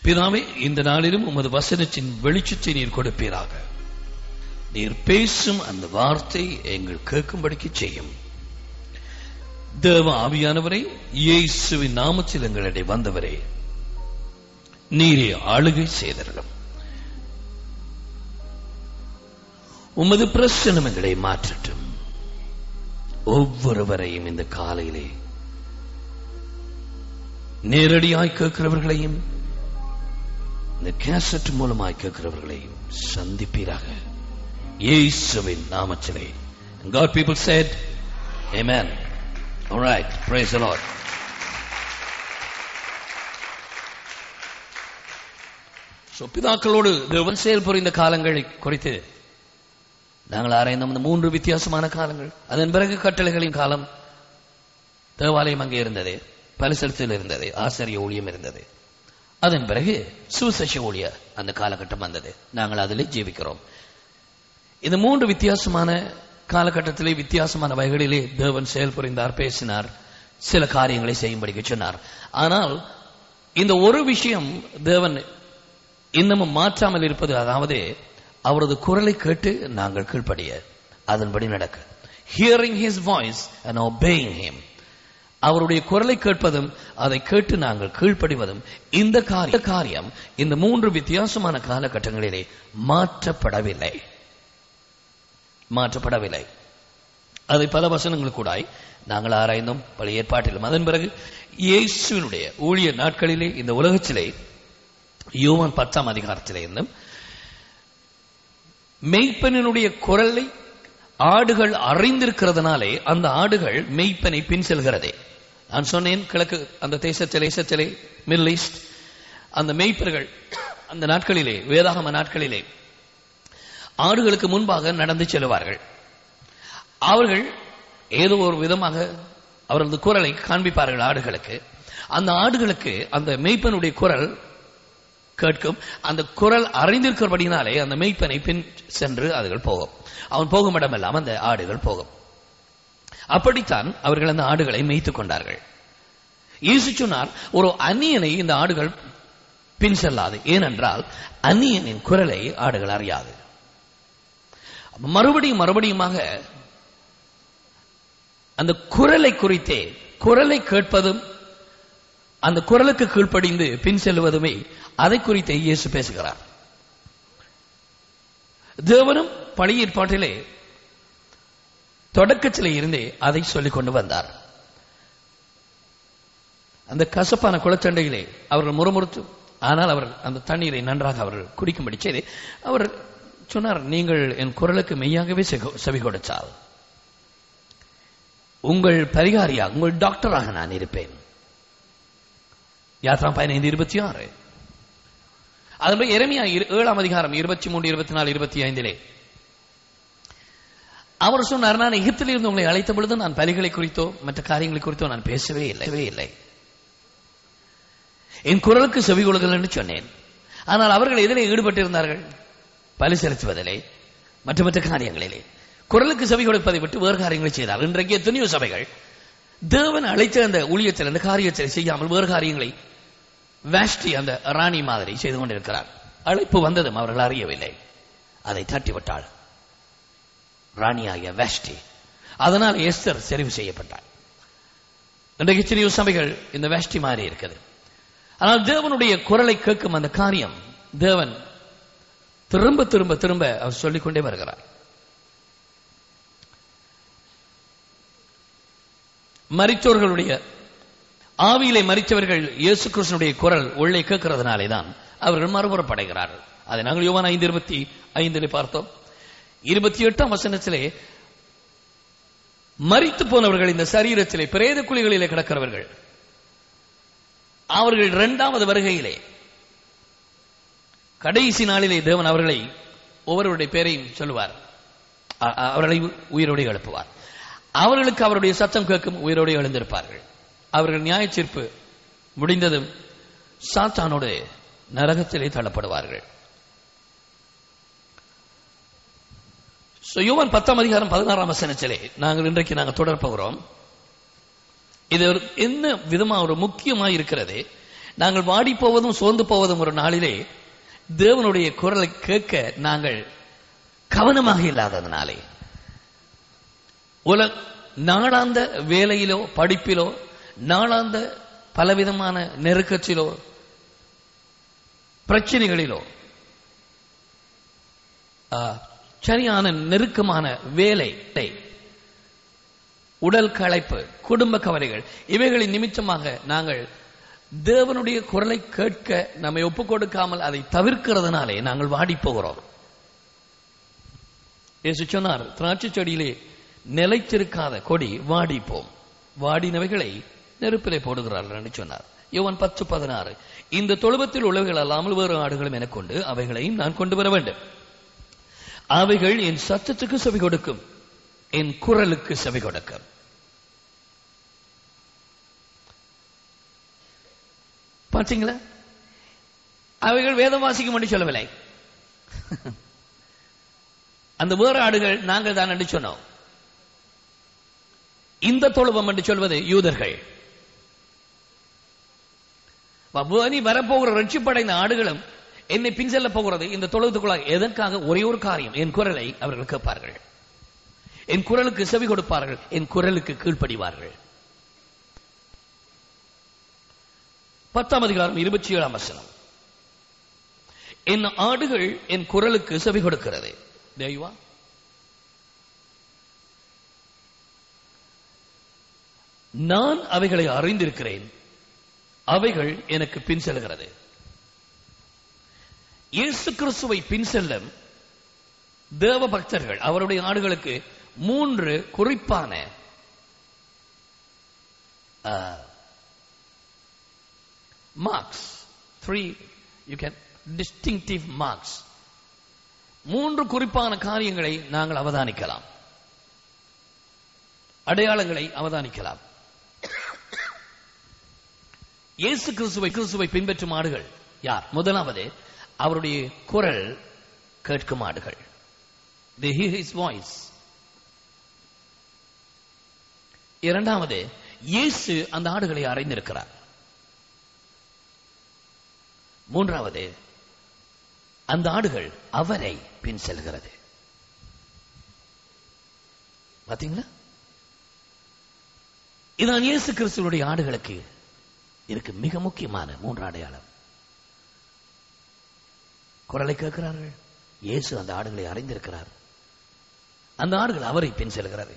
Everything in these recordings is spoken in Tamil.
பிதாவே இந்த நாளிலும் உமது வசனத்தின் வெளிச்சத்தை நீர் கொடுப்பீராக நீர் பேசும் அந்த வார்த்தை எங்கள் கேட்கும்படிக்கு செய்யும் தேவ ஆவியானவரை இயேசுவின் நாமத்தில் எங்களிடையே வந்தவரே நீரே ஆளுகை செய்தரலும் உமது பிரசனம் எங்களை மாற்றட்டும் ஒவ்வொருவரையும் இந்த காலையிலே நேரடியாய் கேட்கிறவர்களையும் இந்த கேசட் மூலமாய் கேட்கிறவர்களையும் சந்திப்பீராக இயேசுவின் நாமத்திலே And God people said amen all right praise the lord So, பிதாக்களோடு தேவன் செயல் புரிந்த காலங்களை குறித்து நாங்கள் ஆராய்ந்தோம் இந்த மூன்று வித்தியாசமான காலங்கள் அதன் பிறகு கட்டளைகளின் காலம் தேவாலயம் அங்கே இருந்தது பரிசலத்தில் இருந்தது ஆசிரிய ஊழியம் இருந்தது அதன் பிறகு சுவிசேஷ ஊழிய அந்த காலகட்டம் வந்தது நாங்கள் அதிலே ஜீவிக்கிறோம் இந்த மூன்று வித்தியாசமான காலகட்டத்திலே வித்தியாசமான வகைகளிலே தேவன் செயல் புரிந்தார் பேசினார் சில காரியங்களை செய்யும்படிக்கு சொன்னார் ஆனால் இந்த ஒரு விஷயம் தேவன் இன்னமும் மாற்றாமல் இருப்பது அதாவது அவரது குரலை கேட்டு நாங்கள் கீழ்ப்படிய அதன்படி நடக்க hearing his voice and obeying him அவருடைய குரலை கேட்பதும் அதை கேட்டு நாங்கள் கீழ்ப்படிவதும் இந்த காரிய காரியம் இந்த மூன்று வித்தியாசமான காலகட்டங்களிலே மாற்றப்படவில்லை மாற்றப்படவில்லை அதை பல வசனங்கள் கூடாய் நாங்கள் ஆராய்ந்தோம் பழைய ஏற்பாட்டிலும் அதன் பிறகு இயேசுவினுடைய ஊழிய நாட்களிலே இந்த உலகத்திலே யோவான் பத்தாம் அதிகாரத்திலே இருந்தும் மெய்ப்பனினுடைய குரலை ஆடுகள் அறிந்திருக்கிறதுனாலே அந்த ஆடுகள் மெய்ப்பனை பின் செல்கிறதே நான் சொன்னேன் கிழக்கு அந்த தேசத்திலே தேசத்திலே மிடில் ஈஸ்ட் அந்த மெய்ப்பர்கள் அந்த நாட்களிலே வேதாகம நாட்களிலே ஆடுகளுக்கு முன்பாக நடந்து செல்வார்கள் அவர்கள் ஏதோ ஒரு விதமாக அவரது குரலை காண்பிப்பார்கள் ஆடுகளுக்கு அந்த ஆடுகளுக்கு அந்த மெய்ப்பனுடைய குரல் கேட்கும் அந்த குரல் அறிந்திருக்கிறபடினாலே அந்த மெய்ப்பனை பின் சென்று அதுகள் போகும் அவன் போகும் இடமெல்லாம் அந்த ஆடுகள் போகும் அப்படித்தான் அவர்கள் அந்த ஆடுகளை மேய்த்துக் கொண்டார்கள் இயேசு சொன்னார் ஒரு அந்நியனை இந்த ஆடுகள் பின் செல்லாது ஏனென்றால் அந்நியனின் குரலை ஆடுகள் அறியாது மறுபடியும் மறுபடியுமாக அந்த குரலை குறித்தே குரலை கேட்பதும் அந்த குரலுக்கு கீழ்ப்படிந்து பின் செல்வதுமே அதை குறித்தே இயேசு பேசுகிறார் தேவனும் பழைய ஏற்பாட்டிலே தொடக்கத்திலே இருந்தே அதை சொல்லிக் கொண்டு வந்தார் அந்த கசப்பான குளச்சண்டையிலே அவர்கள் முறுமுறுத்து ஆனால் அவர் அந்த தண்ணீரை நன்றாக அவர்கள் குடிக்கும்படி செய்து அவர் சொன்னார் நீங்கள் என் குரலுக்கு மெய்யாகவே செகு- செவி கொடுத்தால் உங்கள் பரிகாரியாக உங்கள் டாக்டராக நான் இருப்பேன் யாத்ரா பதினைந்து இருபத்தி ஆறு அதன்படி எரமியா இரு- ஏழாம் அதிகாரம் இருபத்தி மூன்று இருபத்தி நாலு இருபத்தி ஐந்திலே அவர் சொன்னார் நான் எகிப்தில் இருந்து உங்களை அழைத்த பொழுது நான் பலிகளை குறித்தோ மற்ற காரியங்களை குறித்தோ நான் பேசவே இல்லவே இல்லை என் குரலுக்கு செவி கொடுங்கள் என்று சொன்னேன் ஆனால் அவர்கள் எதிலே ஈடுபட்டிருந்தார்கள் பலி செலுத்துவதிலே மற்ற மற்ற காரியங்களிலே குரலுக்கு செவி கொடுப்பதை விட்டு வேறு காரியங்களை செய்தார் இன்றைக்கு எத்தனையோ சபைகள் தேவன் அழைத்த அந்த ஊழியத்தில் அந்த காரியத்தில் செய்யாமல் வேறு காரியங்களை வேஷ்டி அந்த ராணி மாதிரி செய்து கொண்டிருக்கிறார் அழைப்பு வந்ததும் அவர்கள் அறியவில்லை அதை தட்டிவிட்டாள் ராணியாகிய வேஷ்டி அதனால் எஸ்தர் தெரிவு செய்யப்பட்டாள் இன்றைக்கு எத்தனையோ சபைகள் இந்த வேஷ்டி மாறி இருக்குது ஆனால் தேவனுடைய குரலை கேட்கும் அந்த காரியம் தேவன் திரும்ப திரும்ப திரும்ப அவர் சொல்லிக்கொண்டே வருகிறார் மரித்தோர்களுடைய ஆவியிலே மரித்தவர்கள் இயேசு கிறிஸ்தனுடைய குரல் உள்ளே கேட்கிறதுனாலே தான் அவர்கள் மறுபுறப்படைகிறார்கள் அதை நாங்கள் யோவான் ஐந்து இருபத்தி ஐந்திலே பார்த்தோம் இருபத்தி எட்டாம் வசனத்திலே மரித்து போனவர்கள் இந்த சரீரத்திலே பிரேத குழிகளிலே கிடக்கிறவர்கள் அவர்கள் இரண்டாவது வருகையிலே கடைசி நாளிலே தேவன் அவர்களை ஒவ்வொருவருடைய பேரையும் சொல்லுவார் அ- அ- அவர்களை உயிரோடு எழுப்புவார் அவர்களுக்கு அவருடைய சத்தம் கேட்கும் உயிரோடு எழுந்திருப்பார்கள் அவர்கள் நியாய தீர்ப்பு முடிந்ததும் சாத்தானோடு நரகத்திலே தள்ளப்படுவார்கள் So, யோவான் பத்தாம் அதிகாரம் பதினாறாம் வசனத்திலே நாங்கள் இன்றைக்கு நாங்கள் தொடர போகிறோம் இது ஒரு என்ன விதமா ஒரு முக்கியமாக இருக்கிறது நாங்கள் வாடி போவதும் சோர்ந்து போவதும் ஒரு நாளிலே தேவனுடைய குரலை கேட்க நாங்கள் கவனமாக இல்லாததுனாலே உல நாளாந்த வேலையிலோ படிப்பிலோ நாளாந்த பலவிதமான நெருக்கத்திலோ பிரச்சனைகளிலோ ஆ, சரியான நெருக்கமான வேலை உடல் களைப்பு குடும்ப கவலைகள் இவைகளின் நிமித்தமாக நாங்கள் தேவனுடைய குரலை கேட்க நம்மை ஒப்புக் கொடுக்காமல் அதை தவிர்க்கிறதுனாலே நாங்கள் வாடி போகிறோம் இயேசு சொன்னார் திராட்சை செடியிலே நிலைத்திருக்காத கொடி வாடிப்போம் வாடினவைகளை நெருப்பிலே போடுகிறார்கள் என்று சொன்னார் யோவான் பத்து பதினாறு இந்த தொழுவத்தில் உள்ளவைகள் அல்லாமல் வேறு ஆடுகளும் எனக் கொண்டு அவைகளையும் நான் கொண்டு வர வேண்டும் அவைகள் என் சத்தத்துக்கு செவி கொடுக்கும் என் குரலுக்கு செவி கொடுக்கும் பார்த்தீங்களா அவைகள் வேதம் வாசிக்கும் என்று சொல்லவில்லை அந்த வேறு ஆடுகள் நாங்கள் தான் என்று சொன்னோம் இந்த தொழுவம் என்று சொல்வது யூதர்கள் நீ வரப்போகிற ரட்சிப்படைந்த ஆடுகளும் என்னை பின் செல்ல போகிறது இந்த தொழுவத்துக்குள்ளாக எதற்காக ஒரே ஒரு காரியம் என் குரலை அவர்கள் கேட்பார்கள் என் குரலுக்கு செவி கொடுப்பார்கள் என் குரலுக்கு கீழ்ப்படிவார்கள் பத்தாம் அதிகாரம் இருபத்தி ஏழாம் வசனம் என் ஆடுகள் என் குரலுக்கு செவி கொடுக்கிறது தெய்வா நான் அவைகளை அறிந்திருக்கிறேன் அவைகள் எனக்கு பின் செல்கிறது இயேசு கிறிஸ்துவை பின் செல்லும் தேவ பக்தர்கள் அவருடைய ஆடுகளுக்கு மூன்று குறிப்பான marks three you can distinctive marks மூன்று குறிப்பான காரியங்களை நாங்கள் அவதானிக்கலாம் அடையாளங்களை அவதானிக்கலாம் இயேசு கிறிஸ்துவை கிறிஸ்துவை பின்பற்றும் ஆடுகள் யார் முதலாவது அவருடைய குரல் கேட்கும் ஆடுகள் they hear his voice இரண்டாவது இயேசு அந்த ஆடுகளை அறிந்திருக்கிறார் மூன்றாவது அந்த ஆடுகள் அவரை பின் செல்கிறது பாத்தீங்களா இதான் இயேசு கிறிஸ்துவனுடைய ஆடுகளுக்கு இருக்கு மிக முக்கியமான மூன்று அடையாளம் குரலை கேட்கிறார்கள் இயேசு அந்த ஆடுகளை அறிந்திருக்கிறார் அந்த ஆடுகள் அவரை பின் செல்கிறது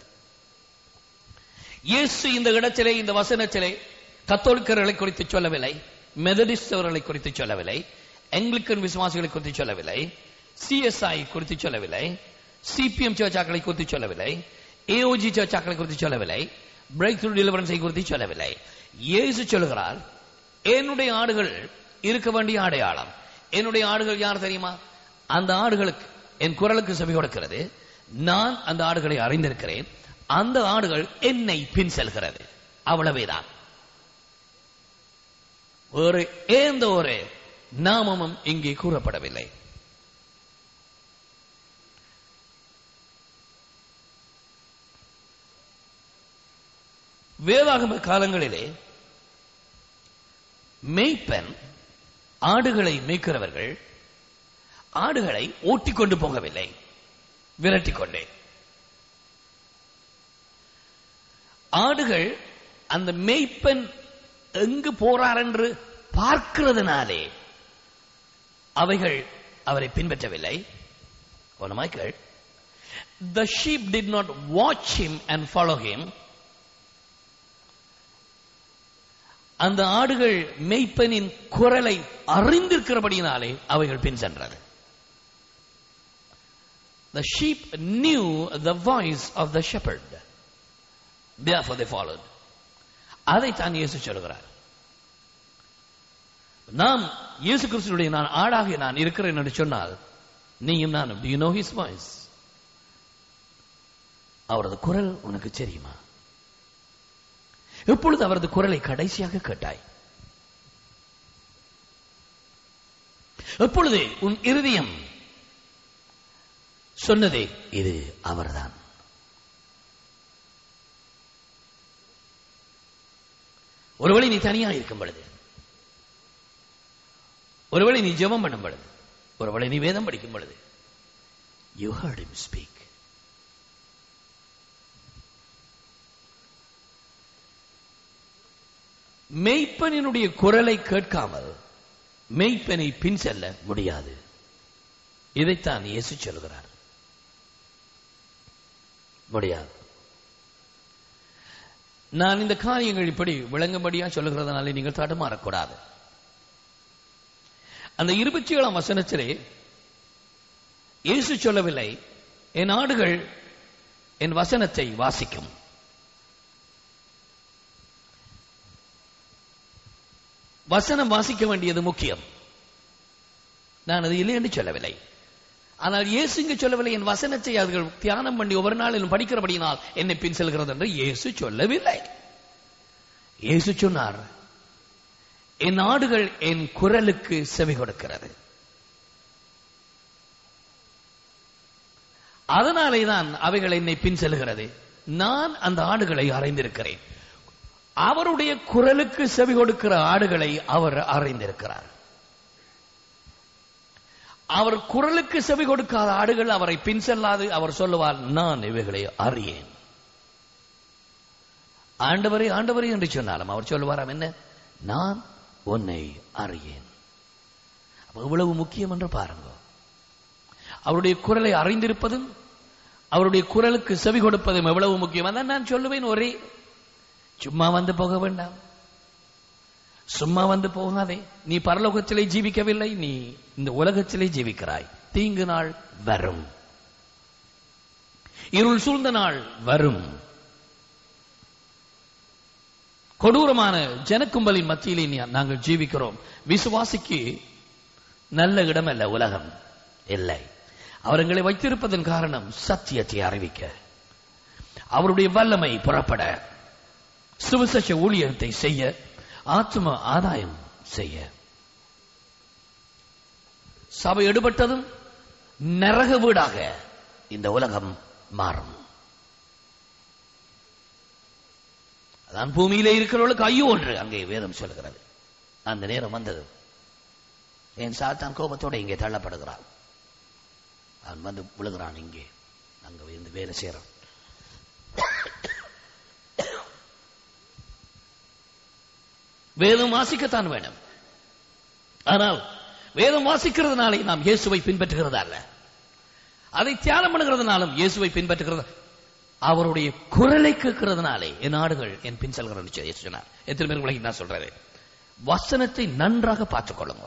இயேசு இந்த இடத்திலே இந்த வசனத்திலே கத்தோலிக்கர்களை குறித்து சொல்லவில்லை மெதடிஸ்டவர்களை குறித்து சொல்லவில்லை ஆங்கிலிக்கன் விசுவாசிகளை குறித்து சொல்லவில்லை சிஎஸ்ஐ குறித்து சொல்லவில்லை சிபிஎம் சர்ச்சாக்களை குறித்து சொல்லவில்லை ஏஓஜி சர்ச்சாக்களை குறித்து சொல்லவில்லை பிரேக் த்ரூ டெலிவரன்ஸை குறித்து சொல்லவில்லை இயேசு சொல்லுகிறார் என்னுடைய ஆடுகள் இருக்க வேண்டிய அடையாளம் என்னுடைய ஆடுகள் யார் தெரியுமா அந்த ஆடுகளுக்கு என் குரலுக்கு செவி கொடுக்கிறது நான் அந்த ஆடுகளை அறிந்திருக்கிறேன் அந்த ஆடுகள் என்னை பின் செல்கிறது அவ்வளவேதான் ஒரு எந்த ஒரு நாமமும் இங்கே கூறப்படவில்லை வேதாகம காலங்களிலே மெய்ப்பன் ஆடுகளை மேய்க்கிறவர்கள் ஆடுகளை ஓட்டிக்கொண்டு போகவில்லை விரட்டிக் கொண்டே ஆடுகள் அந்த மெய்ப்பன் எங்கு போறார் என்று பார்க்கிறதுனாலே அவைகள் அவரை பின்பற்றவில்லை மைக்கேள் The sheep did not watch him and follow him. அந்த ஆடுகள் மெய்ப்பனின் குரலை அறிந்திருக்கிறபடியினாலே அவைகள் பின் சென்றது The sheep knew the voice of the shepherd. Therefore they followed. அதைத்தான் இயேசு சொல்கிறார் நாம் இயேசு கிறிஸ்துடைய நான் ஆடாக நான் இருக்கிறேன் என்று சொன்னால் நீயும் நானும் do you know his voice அவரது குரல் உனக்கு தெரியுமா எப்பொழுது அவரது குரலை கடைசியாக கேட்டாய் எப்பொழுது உன் இருதயம் சொன்னதே இது அவர்தான் ஒருவேளை நீ தனியா இருக்கும் பொழுது ஒருவேளை நீ ஜெபம் பண்ணும் பொழுது ஒருவேளை நீ வேதம் படிக்கும் பொழுது யூ ஹர்ட் him ஸ்பீக் மெய்ப்பனினுடைய குரலை கேட்காமல் மெய்ப்பனை பின் செல்ல முடியாது இதைத்தான் இயேசு சொல்கிறார் முடியாது நான் இந்த காரியங்கள் இப்படி விளங்கும்படியா சொல்லுகிறதுனால நீங்கள் தடுமாறக்கூடாது அந்த இருபத்தி ஏழாம் வசனத்திலே இயேசு சொல்லவில்லை என் ஆடுகள் என் வசனத்தை வாசிக்கும் வசனம் வாசிக்க வேண்டியது முக்கியம் நான் அது இல்லை என்று சொல்லவில்லை ஆனால் இயேசு இங்கு சொல்லவில்லை என் வசனத்தை அவர்கள் தியானம் பண்ணி ஒவ்வொரு நாளிலும் படிக்கிறபடியினால் என்னை பின் செல்கிறது என்று இயேசு சொல்லவில்லை இயேசு சொன்னார் என் ஆடுகள் என் குரலுக்கு செவி கொடுக்கிறது அதனாலே தான் அவைகள் என்னை பின் செல்கிறது நான் அந்த ஆடுகளை அறைந்திருக்கிறேன் அவருடைய குரலுக்கு செவி கொடுக்கிற ஆடுகளை அவர் அறைந்திருக்கிறார் அவர் குரலுக்கு செவி கொடுக்காத ஆடுகள் அவரை பின் செல்லாது அவர் சொல்லுவார் நான் இவைகளை அறியேன் ஆண்டவரே ஆண்டவரே என்று சொன்னாலும் அவர் சொல்லுவாராம் என்ன நான் உன்னை அறியேன் அப்ப இவ்வளவு முக்கியம் என்று பாருங்க அவருடைய குரலை அறிந்திருப்பதும் அவருடைய குரலுக்கு செவி கொடுப்பதும் எவ்வளவு முக்கியம் அதான் நான் சொல்லுவேன் ஒரே சும்மா வந்து போக வேண்டாம் சும்மா வந்து போகாதே நீ பரலோகத்திலே ஜீவிக்கவில்லை நீ இந்த உலகத்திலே ஜீவிக்கிறாய் தீங்கு நாள் வரும் இருள் சூழ்ந்த நாள் வரும் கொடூரமான ஜனக்கும்பலின் மத்தியிலே நீ- நாங்கள் ஜீவிக்கிறோம் விசுவாசிக்கு நல்ல இடம் அல்ல உலகம் இல்லை அவர் எங்களை வைத்திருப்பதன் காரணம் சத்தியத்தை அறிவிக்க அவருடைய வல்லமை புறப்பட சுவிசேஷ ஊழியத்தை செய்ய ஆத்ம ஆதாயம் செய்ய சபை எடுபட்டதும் நரக வீடாக இந்த உலகம் மாறும் அதான் பூமியிலே இருக்கிறவர்களுக்கு ஐயோ ஒன்று அங்கே வேதம் சொல்கிறது அந்த நேரம் வந்தது என் சாத்தான் கோபத்தோட இங்கே தள்ளப்படுகிறான் அவன் வந்து விழுகிறான் இங்கே அங்க இருந்து வேலை செய்யறான் வேதம் வாசிக்கத்தான் வேணும் ஆனால் வேதம் வாசிக்கிறதுனாலே நாம் இயேசுவை பின்பற்றுகிறதா அல்ல அதை தியானம் பண்ணுகிறதுனாலும் இயேசுவை பின்பற்றுகிறது அவருடைய குரலை கேட்கிறதுனாலே என் ஆடுகள் என் பின் செல்கிறது இயேசு சொன்னார் எத்தனை பேர் உலகில் நான் சொல்றது வசனத்தை நன்றாக பார்த்துக் கொள்ளுங்க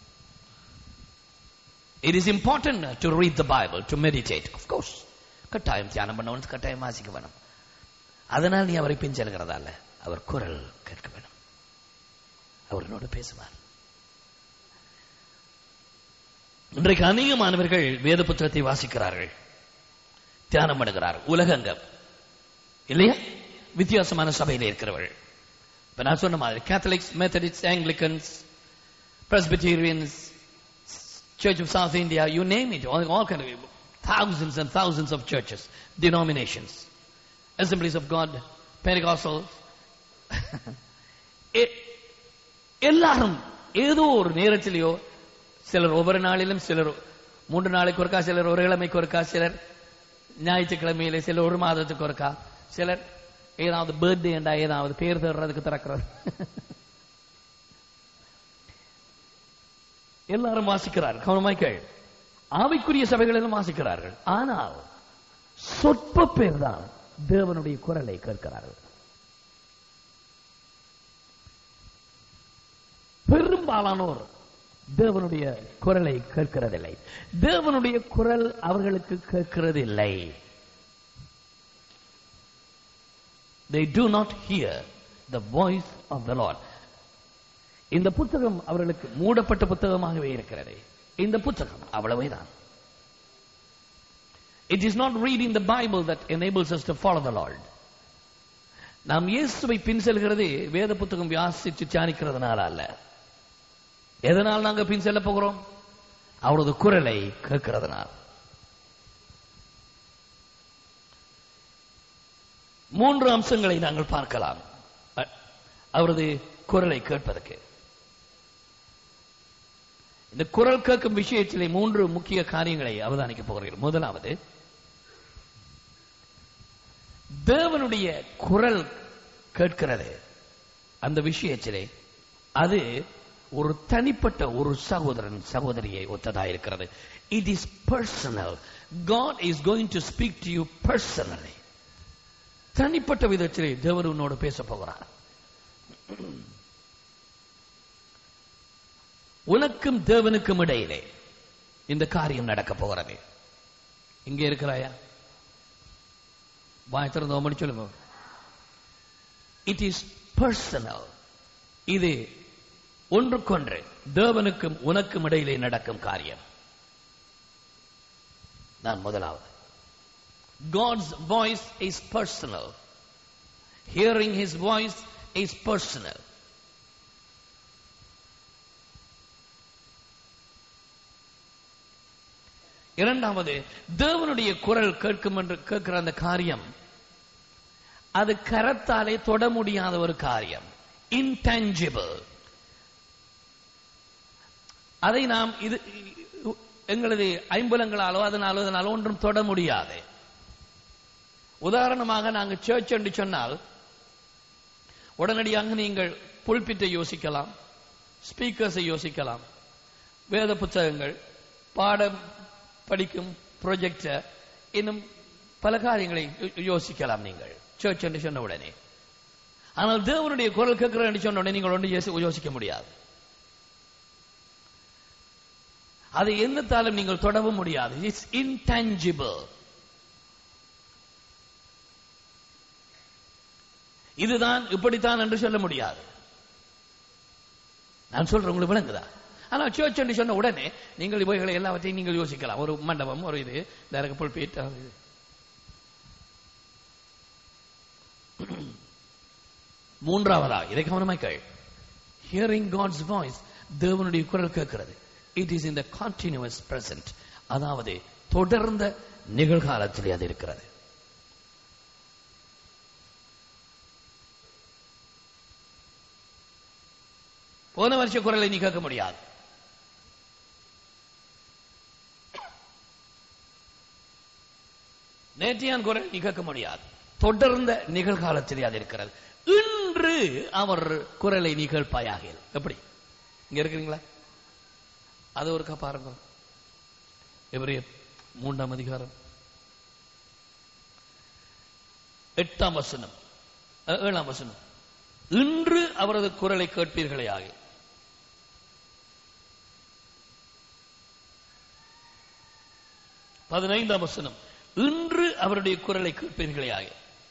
It is important to read the Bible, to meditate, of course. கட்டாயம் தியானம் பண்ணவனுக்கு கட்டாயம் வாசிக்க வேணும் அதனால் நீ அவரை பின் செல்கிறதா அல்ல அவர் குரல் கேட்க வேணும் அவர்களோடு பேசுவார் இன்றைக்கு அநேக மாணவர்கள் வேத புத்தகத்தை வாசிக்கிறார்கள் தியானம் பண்ணுகிறார் உலகங்கம் இல்லையா வித்தியாசமான சபையில இருக்கிறவர்கள் இப்ப நான் சொன்ன மாதிரி Catholics Methodists Anglicans Presbyterians Church of South India, you name it, all, all kind of thousands and thousands of churches, denominations, Assemblies of God, Pentecostals. எ- எல்லாரும் ஏதோ ஒரு நேரத்திலேயோ சிலர் ஒவ்வொரு நாளிலும் சிலர் மூன்று நாளைக்கு ஒருக்கா சிலர் ஒரு கிழமைக்கு ஒருக்கா சிலர் ஞாயிற்றுக்கிழமையில சிலர் ஒரு மாதத்துக்கு ஒருக்கா சிலர் ஏதாவது பர்த்டே என்றா ஏதாவது பேர் தேடுறதுக்கு திறக்கிறது எல்லாரும் வாசிக்கிறார்கள் கவனமாய் கேள் ஆவிக்குரிய சபைகளிலும் வாசிக்கிறார்கள் ஆனால் சொற்ப பேர் தான் தேவனுடைய குரலை கேட்கிறார்கள் பெரும்பாலானோர் தேவனுடைய குரலை கேட்கிறதில்லை தேவனுடைய குரல் அவர்களுக்கு கேட்கிறதில்லை they do not hear the voice of the lord இந்த புத்தகம் அவர்களுக்கு மூடப்பட்ட புத்தகமாகவே இருக்கிறது இந்த புத்தகம் அவ்வளவேதான் It is not reading the Bible that enables us to follow the Lord. நாம் இயேசுவை பின் செல்கிறது வேத புத்தகம் வாசித்து தியானிக்கிறதுனால அல்ல எதனால் நாங்க பின் செல்ல போகிறோம் அவரது குரலை கேட்கிறதுனால் மூன்று அம்சங்களை நாங்கள் பார்க்கலாம் அ- அவரது குரலை கேட்பதற்கு இந்த குரல் கேட்கும் விஷயத்திலே மூன்று முக்கிய காரியங்களை அவதானிக்க போகிறீர்கள் முதலாவது தேவனுடைய குரல் கேட்கிறது அந்த விஷயத்திலே அது ஒரு தனிப்பட்ட ஒரு சகோதரன் சகோதரியை ஒத்ததா இருக்கிறது it is personal God is going to speak to you personally தனிப்பட்ட விதத்திலே தேவர் உன்னோடு பேச போகிறார் உனக்கும் தேவனுக்கும் இடையிலே இந்த காரியம் நடக்க போகிறது இங்கே இருக்கிறாயா வாய் திறந்து ஓமடி சொல்லுங்க இட் இஸ் பர்சனல் இது ஒன்றுக்கொன்று தேவனுக்கும் உனக்கும் இடையிலே நடக்கும் காரியம் நான் முதலாவது God's voice is personal. Hearing His voice is personal. இரண்டாவது தேவனுடைய குரல் கேட்கும் என்று கேட்கிற அந்த காரியம் அது கரத்தாலே தொட முடியாத ஒரு காரியம் இன்டேஞ்சிபிள் அதை நாம் இது எங்களது ஐம்புலங்களாலோ அதனாலோ அதனாலோ ஒன்றும் தொட முடியாது உதாரணமாக நாங்கள் சர்ச் என்று சொன்னால் உடனடியாக நீங்கள் புல்பிட்டை யோசிக்கலாம் ஸ்பீக்கர்ஸை யோசிக்கலாம் வேத புத்தகங்கள் பாடம் படிக்கும் ப்ரொஜெக்டர் இன்னும் பல காரியங்களை யோசிக்கலாம் நீங்கள் சர்ச் என்று சொன்ன உடனே ஆனால் தேவனுடைய குரல் கேட்கிறேன் என்று சொன்ன உடனே நீங்கள் ஒன்று யோசிக்க முடியாது அதை எந்தத்தாலும் நீங்கள் தொடவும் முடியாது இட்ஸ் இன்டான்ஜிபிள் இதுதான் இப்படித்தான் என்று சொல்ல முடியாது நான் சொல்றேன் உங்களுக்கு விளங்குதா ஆனா சர்ச் என்று சொன்ன உடனே நீங்கள் இவைகளை எல்லாவற்றையும் நீங்கள் யோசிக்கலாம் ஒரு மண்டபம் ஒரு இது டேரக்ட் புல்பீட் மூன்றாவதா இதை கவனமாய் கேள் ஹியரிங் காட்ஸ் வாய்ஸ் தேவனுடைய குரல் கேட்கிறது it is in the continuous present அதாவது தொடர்ந்த நிகழ்காலத்திலே அது இருக்கிறது போன வருஷ குரலை நீ கேட்க முடியாது நேற்றையான் குரல் நீ கேட்க முடியாது தொடர்ந்த நிகழ்காலத்திலே அது இருக்கிறது இன்று அவர் குரலை நீ கேட்பாயாக எப்படி இங்க இருக்கிறீங்களா அது ஒருக்கா பாருங்க எவரே மூன்றாம் அதிகாரம் எட்டாம் வசனம் ஏழாம் வசனம் இன்று அவரது குரலை கேட்பீர்களே ஆக பதினைந்தாம் வசனம் இன்று அவருடைய குரலை கேட்பீர்களே ஆக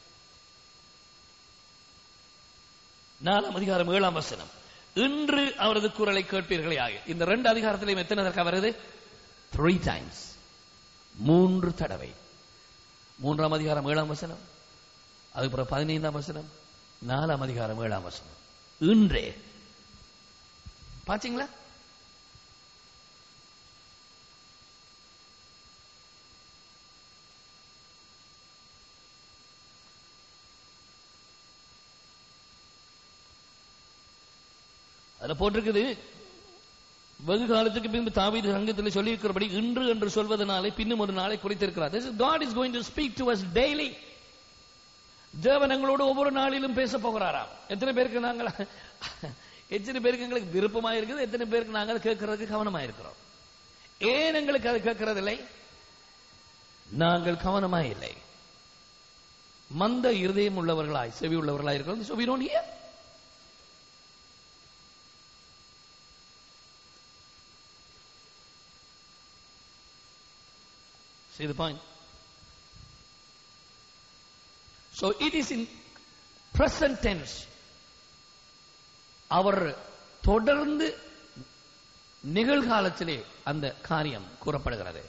நாலாம் அதிகாரம் ஏழாம் வசனம் இன்று அவரது குரலை கேட்பீர்களே ஆக இந்த ரெண்டு அதிகாரத்திலையும் எத்தனை தடவை வருது த்ரீ டைம்ஸ் மூன்று தடவை மூன்றாம் அதிகாரம் ஏழாம் வசனம் அதுக்கப்புறம் பதினைந்தாம் வசனம் நாலாம் அதிகாரம் ஏழாம் வசனம் இன்றே பாத்தீங்களா அதுல போட்டிருக்குது வெகு காலத்துக்கு பின்பு தாவீது சங்கத்தில் சொல்லி இருக்கிறபடி இன்று என்று சொல்வதனாலே பின்னும் ஒரு நாளை குறித்திருக்கிறார் This is God is going to speak to us daily. தேவன் எங்களோடு ஒவ்வொரு நாளிலும் பேச போகிறாராம் எத்தனை பேருக்கு நாங்கள் எத்தனை பேருக்கு எங்களுக்கு விருப்பமா இருக்குது எத்தனை பேருக்கு நாங்கள் கேட்கறதுக்கு கவனமா இருக்கிறோம் ஏன் எங்களுக்கு அது கேட்கறதில்லை நாங்கள் கவனமா இல்லை மந்த இருதயம் உள்ளவர்களாய் செவி உள்ளவர்களாய் இருக்கிறோம் so we don't hear See the point? So it is in present tense. அவர் தொடர்ந்து நிகழ்காலத்திலே அந்த காரியம் கூறப்படுகிறது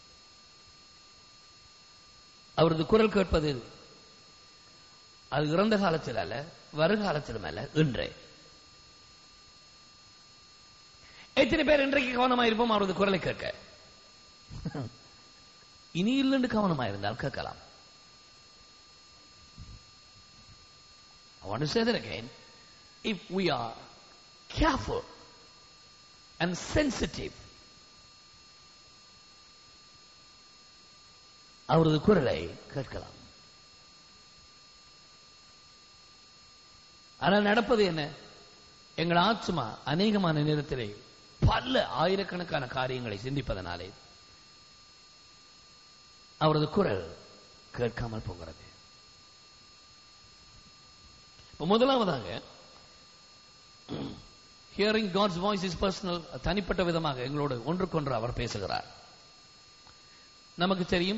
அவரது குரல் கேட்பது அது இறந்த காலத்தில் அல்ல வருகாலத்திலும் அல்ல இன்றே எத்தனை பேர் இன்றைக்கு கவனமா இருப்போம் அவரது குரலை கேட்க இனி இல்லைன்னு கவனமா இருந்தால் கேட்கலாம் I want to say that again. If we are careful and sensitive அவரது குரலை கேட்கலாம் ஆனால் நடப்பது என்ன எங்கள் ஆத்மா அநேகமான நேரத்திலே பல ஆயிரக்கணக்கான காரியங்களை சிந்திப்பதனாலே அவரது குரல் கேட்காமல் போகிறது இப்ப முதலாவதாக hearing God's voice is personal தனிப்பட்ட விதமாக எங்களோடு ஒன்றுக்கொன்று அவர் பேசுகிறார் நமக்கு தெரியும்